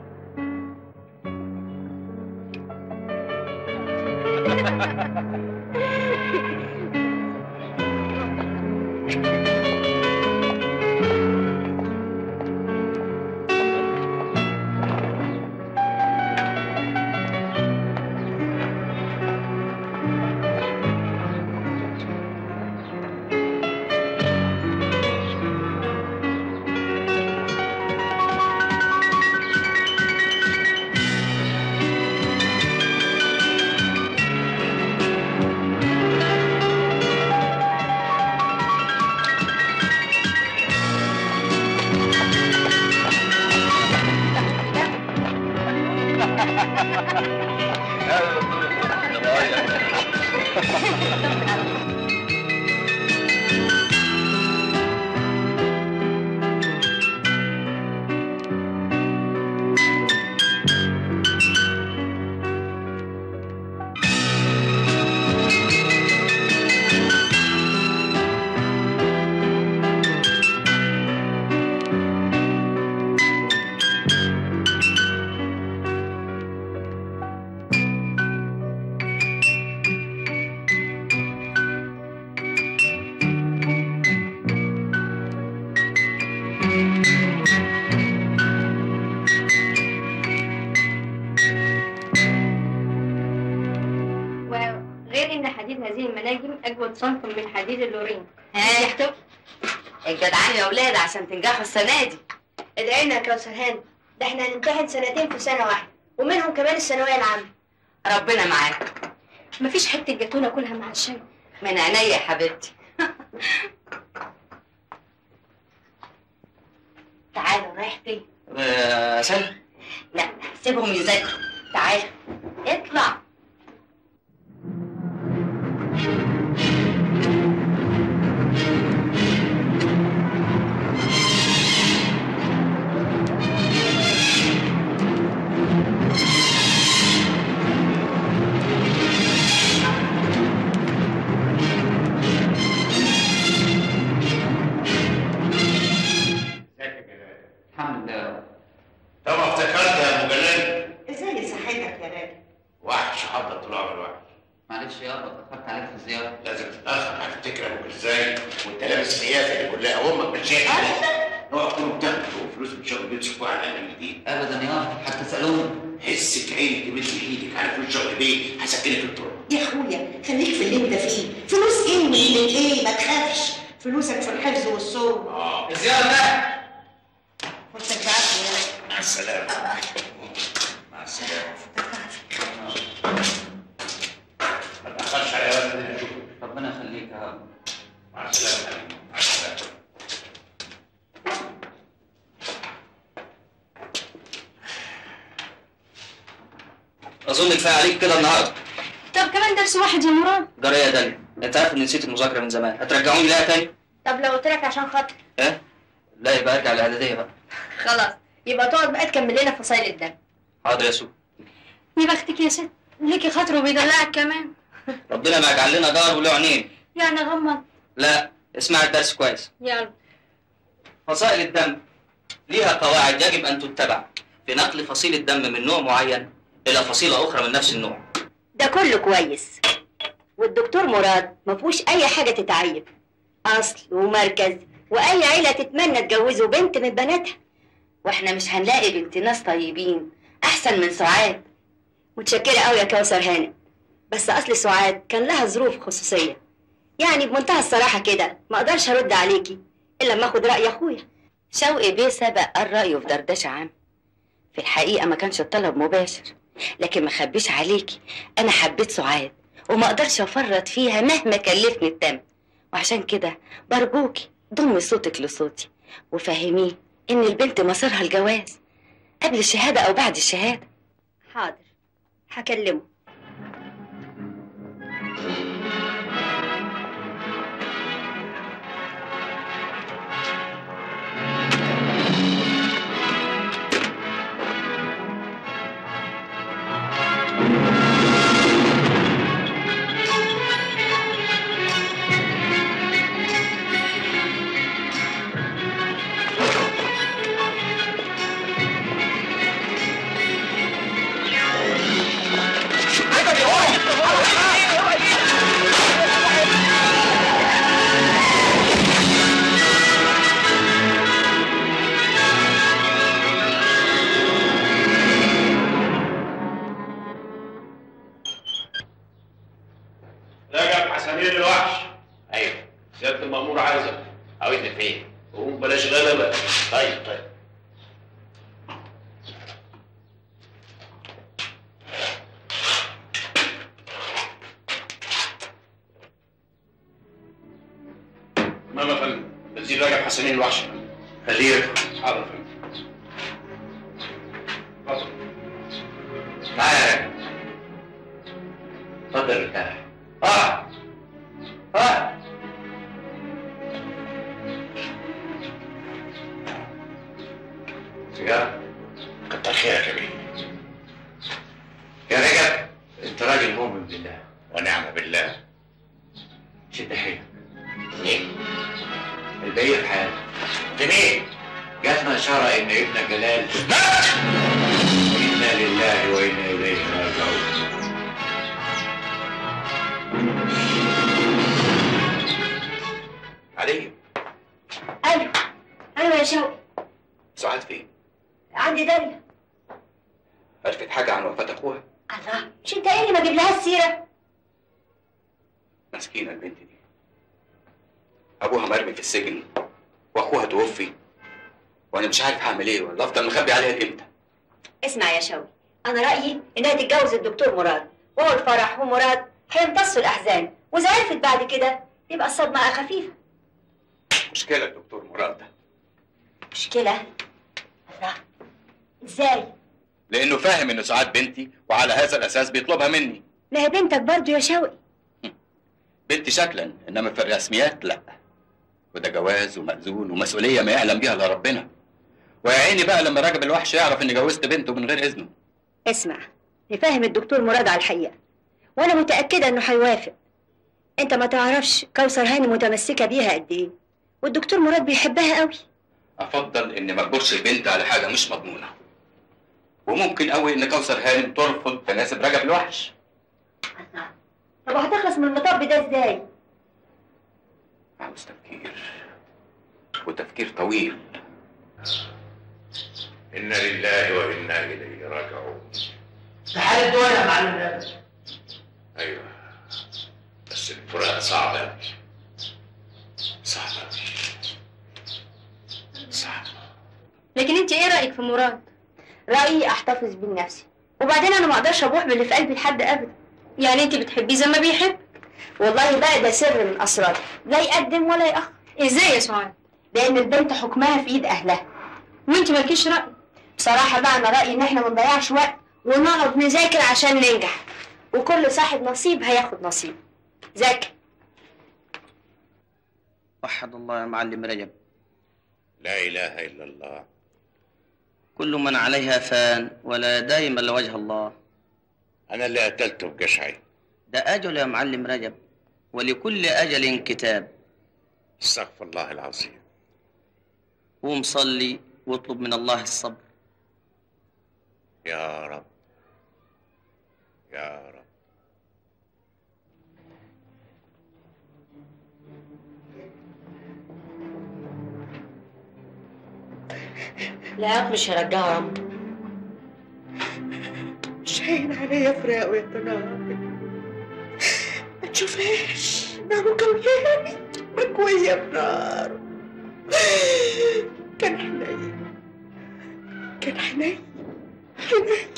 وغير ان حديد هذه المناجم اجود صنف من حديد اللورين ها يحتوي الجدعان يا ولاد عشان تنجحوا السنه دي ادعي لنا يا كوثر هانم ده احنا هنمتحن سنتين في سنه واحده ومنهم كمان الثانويه العامه ربنا معاك مفيش حته جاتونه كلها مع الشاي من عينيا يا حبيبتي تعالوا رايح فين آه، سلمى لا سيبهم يذاكروا تعال اطلع الحمد لله طبعا افتكرت يا ابو جلال ازاي صحتك يا راجل وحش حضر طلوع من الوحش معلش يابا اتاخرت عليك في الزياره لازم تتاخر هتفتكر ابوك ازاي وانت لابس القيافه دي كلها وامك بتشيل اوعى تكونوا بتاخدوا فلوس من شغل بيت شوفوا على الاقل الجديد ابدا يابا حتى سالوني حس عينك تمد ايدك على فلوس شغل بيت هسكنك الطرق يا اخويا خليك في اللي انت فيه فلوس ايه وقيمه ايه ما تخافش فلوسك في الحفظ والصوم اه الزياره بقى فرصتك بعافيه يا راجل مع السلامه مع السلامه ما تاخرش على وقت اللي اشوفك ربنا يخليك يا رب مع السلامه يا حبيبي. مع السلامه اظن كفايه عليك كده النهارده طب كمان درس واحد يا مراد جرى يا داليا انت عارف اني نسيت المذاكره من زمان هترجعوني لها تاني طب لو قلت لك عشان خاطر ايه لا يبقى ارجع الاعداديه بقى خلاص يبقى تقعد بقى تكمل لنا فصائل الدم حاضر يا سو يا بختك يا ست ليكي خاطر وبيدلعك كمان ربنا ما يجعل لنا جار وله عينين يعني غمض لا اسمع الدرس كويس يلا فصائل الدم ليها قواعد يجب ان تتبع في نقل فصيل الدم من نوع معين الى فصيله اخرى من نفس النوع ده كله كويس والدكتور مراد ما فيهوش اي حاجه تتعيب اصل ومركز واي عيله تتمنى تجوزوا بنت من بناتها واحنا مش هنلاقي بنت ناس طيبين احسن من سعاد متشكره قوي يا كوثر هانم بس اصل سعاد كان لها ظروف خصوصيه يعني بمنتهى الصراحه كده ما اقدرش ارد عليكي الا لما اخد راي اخويا شوقي بيه سبق قال رايه في دردشه عام في الحقيقه ما كانش الطلب مباشر لكن ما خبيش عليكي انا حبيت سعاد وما اقدرش افرط فيها مهما كلفني التم وعشان كده برجوكي ضمي صوتك لصوتي وفهميه ان البنت مصيرها الجواز قبل الشهاده او بعد الشهاده حاضر هكلمه عاوزني فين؟ قوم بلاش غلبة طيب طيب ماما يا فندم تنزيل رجب حسنين الوحش خليه يدخل حاضر يا فندم اتفضل تعالى اتفضل ارتاح اه اه سيارة كتر خيرك يا بيه يا رجب انت راجل مؤمن بالله ونعم بالله شد حيلك مين؟ البقية في حالك لمين؟ جاتنا إشارة إن ابن جلال مات إنا لله وإنا إليه راجعون علي ايوه ايوه يا شوقي سعاد فين؟ عندي داليا عرفت حاجة عن وفاة أخوها؟ الله مش انت ايه اللي ما جيب لها السيره مسكينة البنت دي أبوها مرمي في السجن وأخوها توفي وأنا مش عارف هعمل إيه ولا أفضل مخبي عليها لإمتى اسمع يا شوقي انا رايي انها تتجوز الدكتور مراد وهو الفرح ومراد هيمتصوا الاحزان واذا عرفت بعد كده يبقى الصدمه خفيفه مشكلة الدكتور مراد ده مشكله الله ازاي لأنه فاهم إن سعاد بنتي وعلى هذا الأساس بيطلبها مني ما هي بنتك برضه يا شوقي بنتي شكلا إنما في الرسميات لأ وده جواز ومأذون ومسؤولية ما يعلم بيها إلا ربنا ويا عيني بقى لما راجب الوحش يعرف إني جوزت بنته من غير إذنه اسمع نفهم الدكتور مراد على الحقيقه وانا متاكده انه هيوافق انت ما تعرفش كوثر هاني متمسكه بيها قد ايه والدكتور مراد بيحبها قوي أفضل إني ما أجبرش البنت على حاجة مش مضمونة وممكن قوي إن كوثر هانم ترفض تناسب رجب الوحش طب وهتخلص من المطب ده ازاي عاوز تفكير وتفكير طويل إنا لله وإنا إليه راجعون في حالة دول يا معلم نبي أيوه بس الفراق صعب أوي صعب أوي صعب لكن انت ايه رايك في مراد رايي احتفظ بيه لنفسي وبعدين انا ما اقدرش ابوح باللي في قلبي لحد ابدا يعني انت بتحبيه زي ما بيحب والله بقى ده سر من اسراري لا يقدم ولا ياخر ازاي يا سعاد لان البنت حكمها في ايد اهلها وانت مالكيش راي بصراحه بقى انا رايي ان احنا ما نضيعش وقت ونقعد نذاكر عشان ننجح وكل صاحب نصيب هياخد نصيب ذاكر وحد الله يا معلم رجب لا إله إلا الله كل من عليها فان ولا دائما لوجه الله أنا اللي قتلته بجشعي ده أجل يا معلم رجب ولكل أجل كتاب استغفر الله العظيم قوم صلي واطلب من الله الصبر يا رب يا رب لا مش هرجعه يا عم مش هين عليا فراقه يا تناقي ما تشوفهاش ده مكوياني مكوية بنار كان حنين كان حنين حنين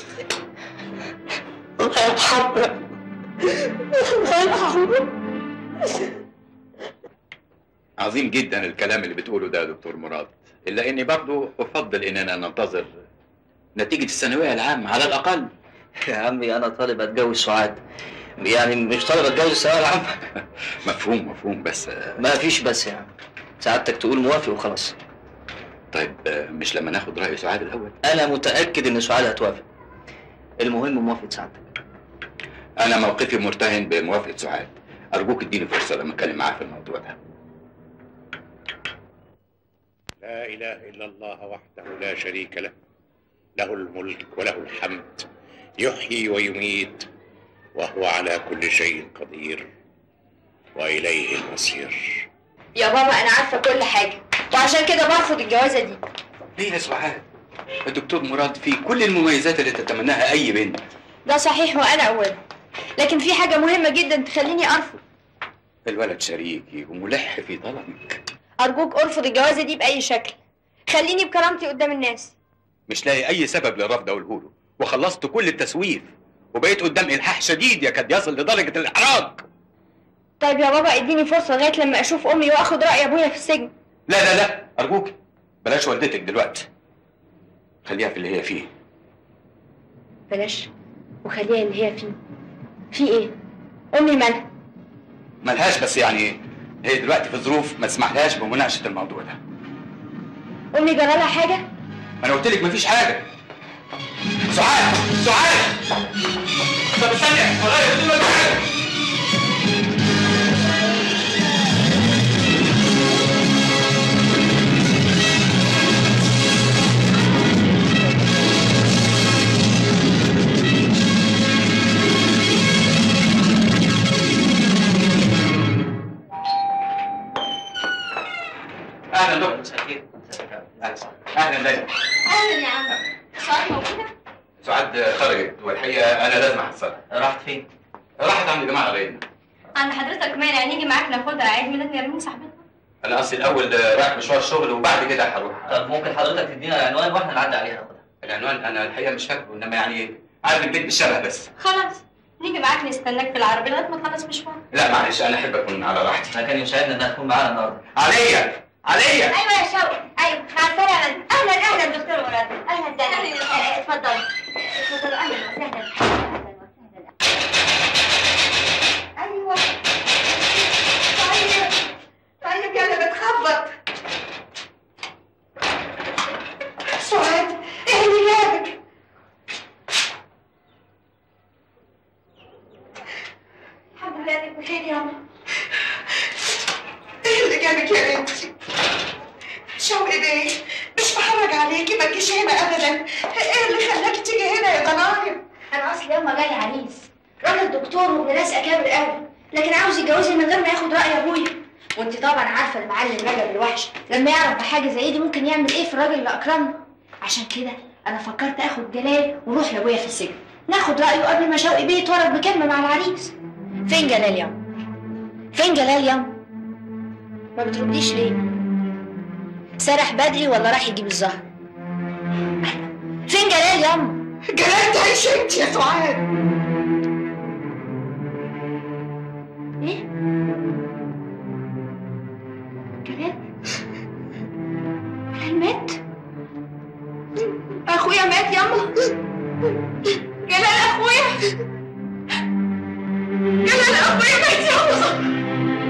الله يرحمه الله يرحمه عظيم جدا الكلام اللي بتقوله ده يا دكتور مراد إلا إني برضو أفضل إننا ننتظر نتيجة الثانوية العامة على الأقل يا عمي أنا طالب أتجوز سعاد يعني مش طالب أتجوز الثانوية العامة مفهوم مفهوم بس ما فيش بس يا عم سعادتك تقول موافق وخلاص طيب آه، مش لما ناخد رأي سعاد الأول أنا متأكد إن سعاد هتوافق المهم موافقة سعادتك أنا موقفي مرتهن بموافقة سعاد أرجوك اديني فرصة لما أتكلم معاها في الموضوع ده لا إله إلا الله وحده لا شريك له له الملك وله الحمد يحيي ويميت وهو على كل شيء قدير وإليه المصير يا بابا انا عارفه كل حاجه وعشان كده برفض الجوازه دي ليه يا سعاد؟ الدكتور مراد فيه كل المميزات اللي تتمناها أي بنت ده صحيح وانا اولها لكن في حاجه مهمه جدا تخليني ارفض الولد شريكي وملح في طلبك ارجوك ارفض الجوازه دي باي شكل خليني بكرامتي قدام الناس مش لاقي اي سبب للرفض اقوله له وخلصت كل التسويف وبقيت قدام الحاح شديد يكاد يصل لدرجه الاحراج طيب يا بابا اديني فرصه لغايه لما اشوف امي واخد راي ابويا في السجن لا لا لا ارجوك بلاش والدتك دلوقتي خليها في اللي هي فيه بلاش وخليها اللي هي فيه في ايه امي مالها ملهاش بس يعني هي دلوقتي في ظروف ما تسمحلهاش بمناقشه الموضوع ده امي جرالها حاجه ما انا قلت لك مفيش حاجه سعاد سعاد طب استني هغير هدومك تعالى اهلا دكتور مساء الخير اهلا ليلى اهلا يا عم سؤال موجوده سعاد خرجت والحقيقه انا لازم احصلها راحت فين؟ راحت عند جماعه غيرنا عند حضرتك مانع نيجي معاك ناخدها عيد ميلاد نرمين صاحبتنا انا اصلي الاول رايح مشوار شغل وبعد كده هروح طب ممكن حضرتك تدينا العنوان واحنا نعدي عليها ناخدها العنوان انا الحقيقه مش فاكره انما يعني عارف البيت بالشبه بس خلاص نيجي معاك نستناك في العربيه لغايه ما تخلص مشوار لا معلش انا احب اكون على راحتي احنا كان يسعدنا انها تكون معانا النهارده عليا عليا ايوه يا شوقي ايوه مع السلامه اهلا اهلا دكتور مراد اهلا وسهلا اتفضل اتفضل اهلا وسهلا ايوه طيب طيب يلا بتخبط سعاد ايه اللي جابك الحمد لله انك بخير يا ماما ايه اللي جابك يا بنتي شوقي بيه مش بحرج عليكي ما تجيش هنا ابدا ايه اللي خلاكي تيجي هنا يا ضنايم انا اصلي يوم ما جالي عريس راجل دكتور وابن ناس اكابر قوي لكن عاوز يتجوزني من غير ما ياخد راي ابويا وانت طبعا عارفه المعلم رجب الوحش لما يعرف بحاجه زي دي ممكن يعمل ايه في الراجل اللي اكرمنا عشان كده انا فكرت اخد جلال ونروح لابويا في السجن ناخد رايه قبل ما شوقي بيه يتورط بكلمه مع العريس فين جلال ياما فين جلال ياما ما بترديش ليه سرح بدري ولا راح يجيب الزهر فين جلال ياما جلال تعيش انت يا سعاد ايه جلال جلال مات اخويا مات ياما جلال اخويا جلال اخويا مات ياما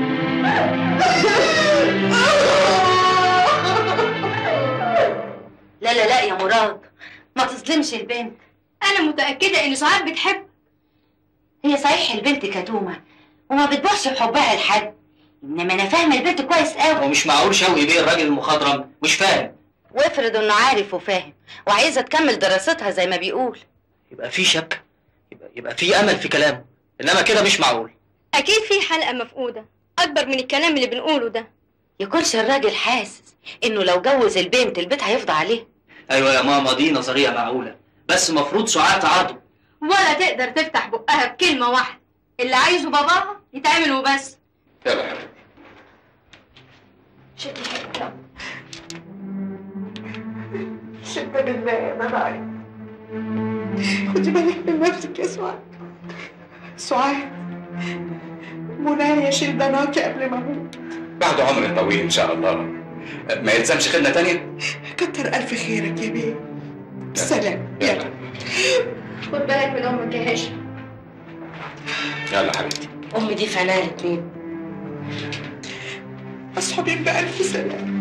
لا لا لا يا مراد ما تظلمش البنت انا متاكده ان سعاد بتحب هي صحيح البنت كتومه وما بتبوحش بحبها لحد انما انا فاهمه البنت كويس قوي ومش معقول شوقي بيه الراجل المخضرم مش فاهم وافرض انه عارف وفاهم وعايزه تكمل دراستها زي ما بيقول يبقى في شك يبقى, يبقى في امل في كلامه انما كده مش معقول اكيد في حلقه مفقوده اكبر من الكلام اللي بنقوله ده يكونش الراجل حاسس انه لو جوز البنت البيت هيفضى عليه ايوه يا ماما دي نظريه معقوله بس مفروض سعاد تعارضه ولا تقدر تفتح بقها بكلمه واحده اللي عايزه باباها يتعمل وبس يلا يا حبيبي شدي حيلك شد بالله يا مناري خدي بالك من نفسك يا سعاد سعاد منايا شيل ضناكي قبل ما اموت بعد عمر طويل ان شاء الله ما يلزمش خدمه تانية كتر الف خيرك يا بيه سلام يلا خد بالك من امك يا هاشم يلا حبيبتي امي دي فنانة مين اصحابين بألف سلام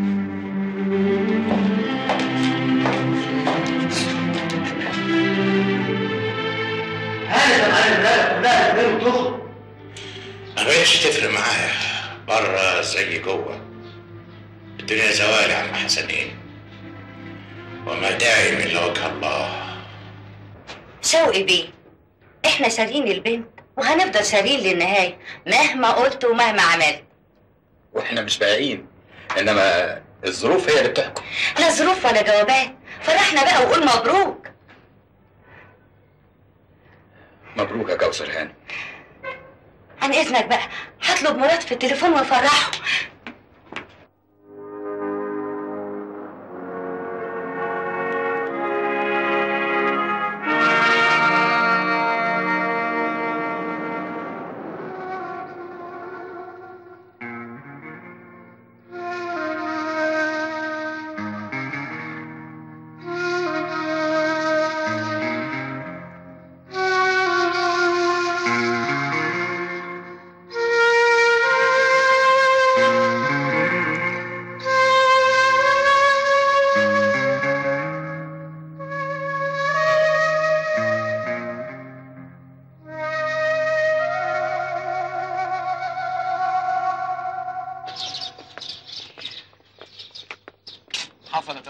هانت يا معلم الرجل كلها تبين وتخرج ما بقتش تفرق معايا بره زي جوه الدنيا زوال يا عم حسنين وما داعي الا وجه الله شوقي بيه احنا شارين البنت وهنفضل شارين للنهاية مهما قلت ومهما عملت واحنا مش باقيين انما الظروف هي اللي بتحكم لا ظروف ولا جوابات فرحنا بقى وقول مبروك مبروك يا كوثر هاني عن اذنك بقى هطلب مراد في التليفون وافرحه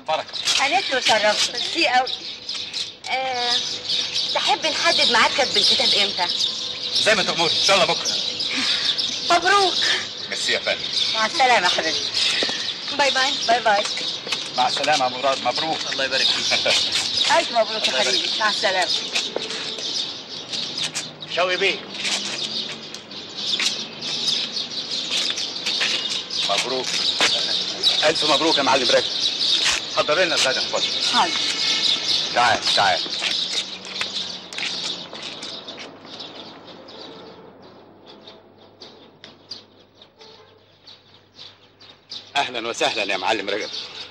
البركه قالت له شرفت ميرسي قوي آه، تحب نحدد ميعاد كتب الكتاب امتى؟ زي ما تأمري ان شاء الله بكره مبروك ميرسي يا فندم مع السلامة يا حبيبتي باي باي باي باي مع السلامه يا مراد مبروك الله يبارك فيك ألف مبروك يا حبيبي مع السلامة شوقي بيه مبروك الف مبروك يا معلم راكب حضر لنا الغدا اتفضل حاضر تعال تعال اهلا وسهلا يا معلم رجب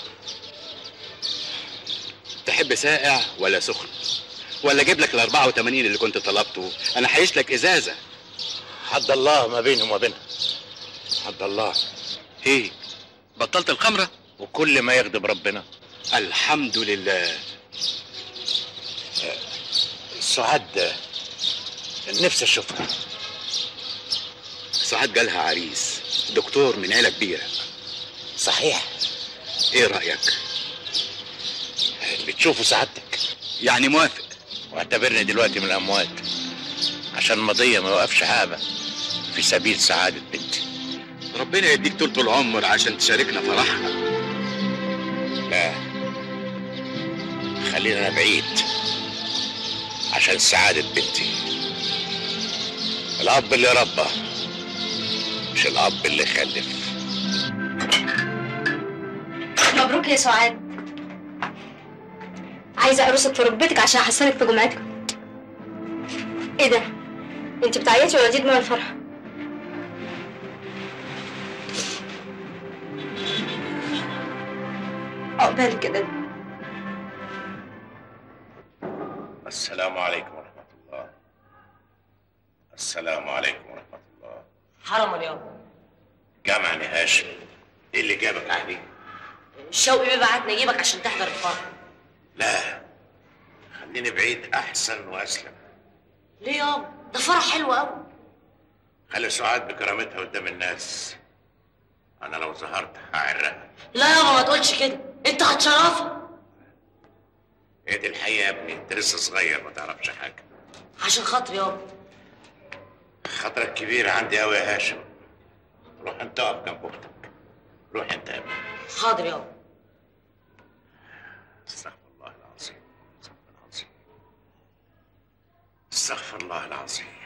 تحب ساقع ولا سخن ولا اجيب لك ال 84 اللي كنت طلبته انا هعيش لك ازازه حد الله ما بينهم وبينها حد الله ايه بطلت الخمره وكل ما يغضب ربنا الحمد لله سعاد نفسي اشوفها سعاد جالها عريس دكتور من عيله كبيره صحيح ايه رايك بتشوفوا سعادتك يعني موافق واعتبرني دلوقتي من الاموات عشان مضية ما يوقفش حابة في سبيل سعادة بنتي ربنا يديك طول العمر عشان تشاركنا فرحها لا خلينا أنا بعيد عشان سعادة بنتي الأب اللي ربى مش الأب اللي خلف مبروك يا سعاد عايزه ارقصك في ركبتك عشان احسنك في جمعتك ايه ده انت بتعيطي ولا دي دموع الفرحه عقبالك كده السلام عليكم ورحمة الله السلام عليكم ورحمة الله حرام اليوم جامع هاشم ايه اللي جابك عهدي؟ شوقي بيبعتني اجيبك عشان تحضر الفرح لا خليني بعيد أحسن وأسلم ليه يابا ده فرح حلو قوي خلي سعاد بكرامتها قدام الناس أنا لو ظهرت هعرقها لا يابا ما تقولش كده انت هتشرفها هي دي الحقيقة يا ابني أنت لسه صغير ما تعرفش حاجة عشان خاطري يابا خطرك كبير عندي أوي يا هاشم روح أنت اقف جنب أختك روح أنت يا ابني حاضر يابا استغفر الله العظيم استغفر الله العظيم استغفر الله العظيم